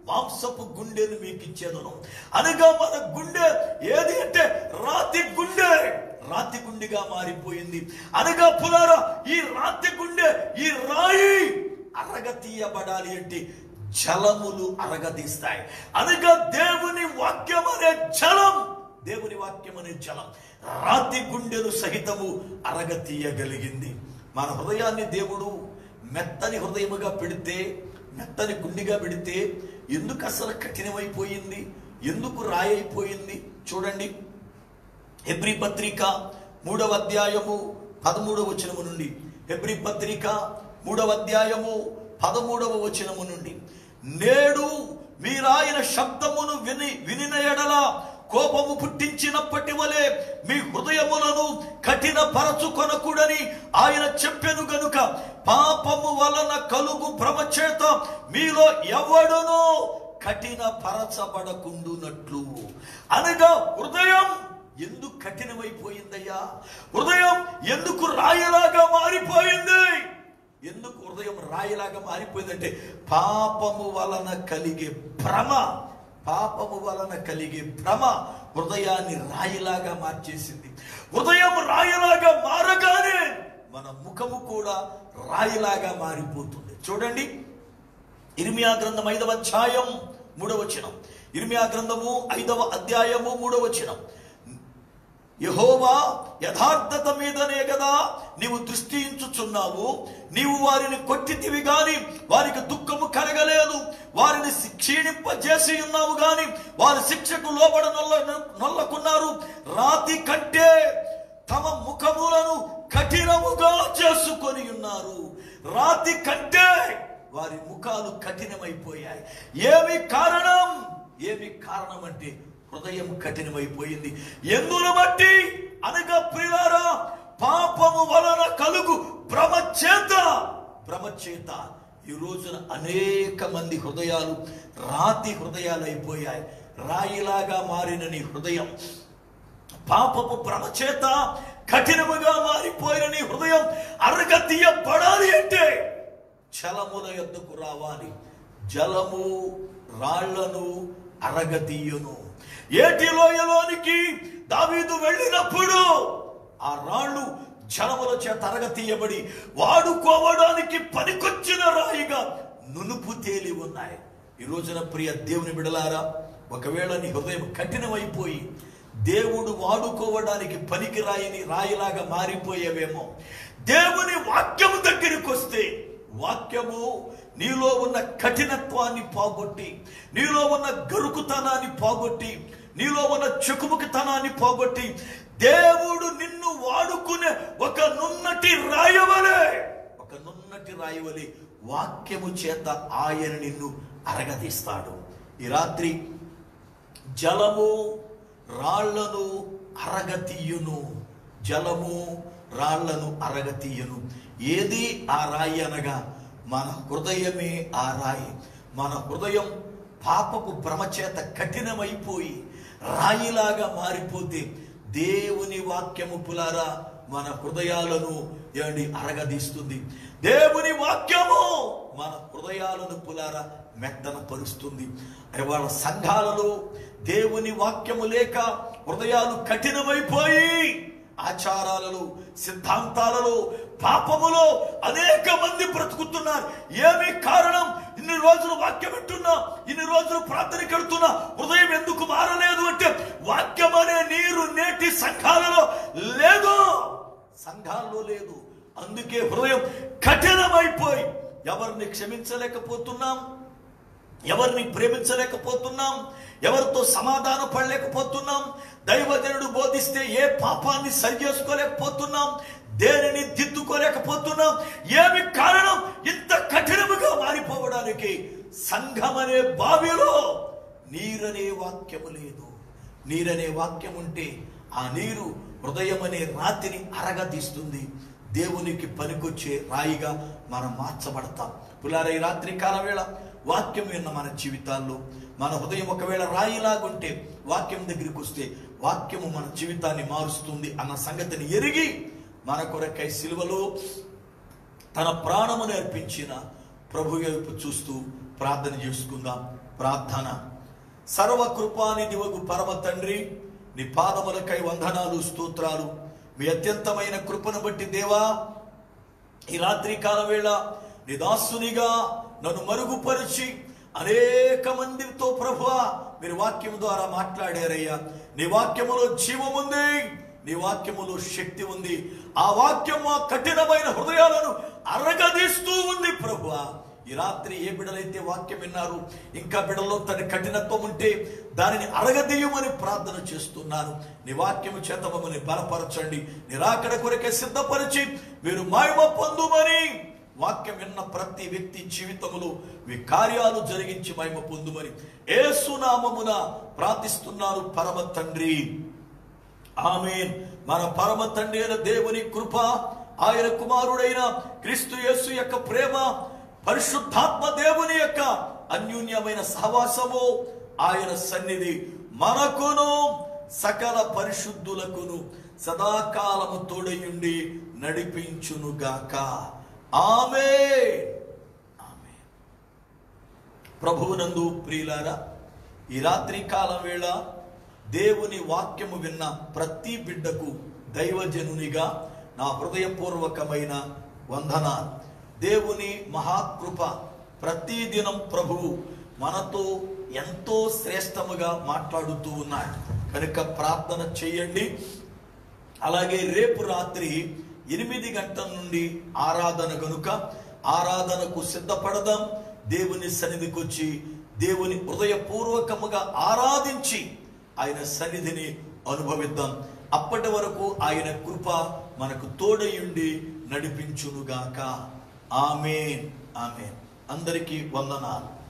మాంసపు గుండెను మీకు ఇచ్చేదను అనగా మన గుండె ఏది అంటే రాతి గుండె రాతి గుండెగా మారిపోయింది అనగా పులారా ఈ రాతి గుండె ఈ రాయి అరగతీయబడాలి అంటే జలములు అరగదీస్తాయి అనగా దేవుని వాక్యం అనే జలం దేవుని వాక్యం అనే జలం రాతి గుండెలు సహితము అరగతీయగలిగింది మన హృదయాన్ని దేవుడు మెత్తని హృదయముగా పెడితే మెత్తని గుండెగా పెడితే ఎందుకు అసలు కఠినమైపోయింది ఎందుకు రాయైపోయింది చూడండి హెబ్రి పత్రిక మూడవ అధ్యాయము పదమూడవ వచనము నుండి హెబ్రి పత్రిక మూడవ అధ్యాయము పదమూడవ వచనము నుండి నేడు మీరాయన శబ్దమును విని వినిన ఎడల కోపము పుట్టించినప్పటి వలె మీ హృదయములను కఠిన పరచుకొనకూడని ఆయన చెప్పెను గనుక పాపము వలన కలుగు భ్రమ చేత మీలో ఎవడునో కఠిన పరచబడకుండునట్లు అనగా హృదయం ఎందుకు కఠినమైపోయిందయ్యా హృదయం ఎందుకు రాయిలాగా మారిపోయింది ఎందుకు హృదయం రాయిలాగా మారిపోయిందంటే పాపము వలన కలిగే భ్రమ పాపము వలన కలిగే భ్రమ హృదయాన్ని రాయిలాగా మార్చేసింది హృదయం రాయిలాగా మారగానే మన ముఖము కూడా రాయిలాగా మారిపోతుంది చూడండి ఇర్మియా గ్రంథం ఐదవ అధ్యాయం మూడవ వచనం ఇర్మియా గ్రంథము ఐదవ అధ్యాయము మూడవ వచనం యహోవా యథార్థత మీదనే కదా నీవు దృష్టించుచున్నావు నీవు వారిని కొట్టితివి గాని వారికి దుఃఖము కలగలేదు వారిని క్షీణింపజేసి ఉన్నావు గాని వారి శిక్షకు లోబడ నొల్ల నొల్లకున్నారు రాతి కంటే తమ ముఖములను కఠినముగా చేసుకొని ఉన్నారు రాతి కంటే వారి ముఖాలు కఠినమైపోయాయి ఏమి కారణం ఏమి కారణం అంటే హృదయం కఠినమైపోయింది ఎందును బట్టి అనగా ప్రియులారా పాపము వలన కలుగు భ్రమ చేత భ్రమ చేత ఈ రోజున అనేక మంది హృదయాలు రాతి హృదయాలు అయిపోయాయి రాయిలాగా మారిన నీ హృదయం పాపపు భ్రమ చేత కఠినముగా మారిపోయిన నీ హృదయం అరగతీయబడాలి అంటే చలముల యొద్దకు రావాలి జలము రాళ్లను అరగతీయును ఏటి లోయలోనికి దావీదు వెళ్ళినప్పుడు ఆ రాళ్ళు జలముల చేత అరగతీయబడి వాడుకోవడానికి పనికొచ్చిన రాయిగా నునుపు తేలి ఉన్నాయి ఈ రోజున ప్రియ దేవుని బిడలారా ఒకవేళ నీ హృదయం కఠినమైపోయి దేవుడు వాడుకోవడానికి పనికి రాయిని రాయిలాగా మారిపోయేవేమో దేవుని వాక్యము దగ్గరికి వస్తే వాక్యము నీలో ఉన్న కఠినత్వాన్ని పోగొట్టి నీలో ఉన్న గరుకుతనాన్ని పోగొట్టి నీలో ఉన్న చెకుముకితనాన్ని పోగొట్టి దేవుడు నిన్ను వాడుకునే ఒక నున్నటి రాయవలే ఒక నున్నటి రాయవలే వాక్యము చేత ఆయన నిన్ను అరగదీస్తాడు ఈ రాత్రి జలము రాళ్లను అరగతీయును జలము రాళ్లను అరగతీయును ఏది ఆ రాయి అనగా మన హృదయమే ఆ రాయి మన హృదయం పాపపు భ్రమ చేత కఠినమైపోయి రాయిలాగా మారిపోతే దేవుని వాక్యము పులారా మన హృదయాలను ఏమండి అరగదీస్తుంది దేవుని వాక్యము మన హృదయాలను పులారా మెత్తన పరుస్తుంది ఇవాళ సంఘాలలో దేవుని వాక్యము లేక హృదయాలు కఠినమైపోయి ఆచారాలలో సిద్ధాంతాలలో పాపములో అనేక మంది బ్రతుకుతున్నారు ఏమి కారణం ఇన్ని రోజులు వాక్యం వింటున్నా ఇన్ని రోజులు ప్రార్థన కడుతున్నా హృదయం ఎందుకు మారలేదు అంటే వాక్యం అనే నీరు నేటి సంఘాలలో లేదు సంఘాల్లో లేదు అందుకే హృదయం కఠినమైపోయి ఎవరిని క్షమించలేకపోతున్నాం ఎవరిని ప్రేమించలేకపోతున్నాం ఎవరితో సమాధాన పడలేకపోతున్నాం దైవజనుడు బోధిస్తే ఏ పాపాన్ని సరి చేసుకోలేకపోతున్నాం దేనిని దిద్దుకోలేకపోతున్నాం ఏమి కారణం ఇంత కఠినముగా మారిపోవడానికి సంఘం అనే బావిలో నీరనే వాక్యము లేదు నీరనే వాక్యం ఉంటే ఆ నీరు హృదయం అనే రాతిని అరగతీస్తుంది దేవునికి పనికొచ్చే రాయిగా మనం మార్చబడతాం పులార ఈ రాత్రి కాల వేళ వాక్యం విన్న మన జీవితాల్లో మన హృదయం ఒకవేళ రాయిలాగుంటే వాక్యం దగ్గరికి వస్తే వాక్యము మన జీవితాన్ని మారుస్తుంది అన్న సంగతిని ఎరిగి మన కొరకై సిలువలో తన ప్రాణమును అర్పించిన ప్రభు వైపు చూస్తూ ప్రార్థన చేసుకుందాం ప్రార్థన సర్వకృపానిధివగు పరమ తండ్రి నీ పాదములకై వందనాలు స్తోత్రాలు మీ అత్యంతమైన కృపను బట్టి దేవా ఈ రాత్రి కాల వేళ నీ దాసునిగా నన్ను మరుగుపరిచి అనేక మందితో ప్రభు మీరు వాక్యం ద్వారా మాట్లాడారయ్యా నీ వాక్యములో జీవముంది నీ వాక్యములో శక్తి ఉంది ఆ వాక్యం ఆ కఠినమైన హృదయాలను అరగదీస్తూ ఉంది ప్రభు ఈ రాత్రి ఏ బిడలైతే వాక్యం విన్నారు ఇంకా బిడలో తన కఠినత్వం ఉంటే దానిని అరగదీయమని ప్రార్థన చేస్తున్నాను నీ వాక్యము చేత మమ్మల్ని బలపరచండి నిరాకడ కొరకే సిద్ధపరిచి మీరు మాయమ పొందుమని వాక్యం విన్న ప్రతి వ్యక్తి జీవితములో మీ కార్యాలు జరిగించి మహిమ పొందుమని ఏసునామమున ప్రార్థిస్తున్నాను పరమ తండ్రి ఆమెన్ మన పరమ తండ్రి అయిన దేవుని కృప ఆయన కుమారుడైన క్రీస్తు యేసు యొక్క ప్రేమ పరిశుద్ధాత్మ దేవుని యొక్క అన్యూన్యమైన సహవాసము ఆయన సన్నిధి మనకును సకల పరిశుద్ధులకును సదాకాలము తోడయుండి నడిపించునుగాక ఆమె ఆమె ప్రభువునందు ప్రియులారా ఈ రాత్రి కాలం వేళ దేవుని వాక్యము విన్న ప్రతి బిడ్డకు దైవజనునిగా నా హృదయపూర్వకమైన వందనాలు దేవుని మహాకృప ప్రతిదినం ప్రభువు మనతో ఎంతో శ్రేష్టముగా మాట్లాడుతూ ఉన్నాడు కనుక ప్రార్థన చేయండి అలాగే రేపు రాత్రి ఎనిమిది గంటల నుండి ఆరాధన కనుక ఆరాధనకు సిద్ధపడదాం దేవుని సన్నిధికి వచ్చి దేవుని హృదయపూర్వకముగా ఆరాధించి ఆయన సన్నిధిని అనుభవిద్దాం అప్పటి వరకు ఆయన కృప మనకు తోడయుండి నడిపించునుగాక ఆమెన్ ఆమెన్ అందరికీ వందనాలు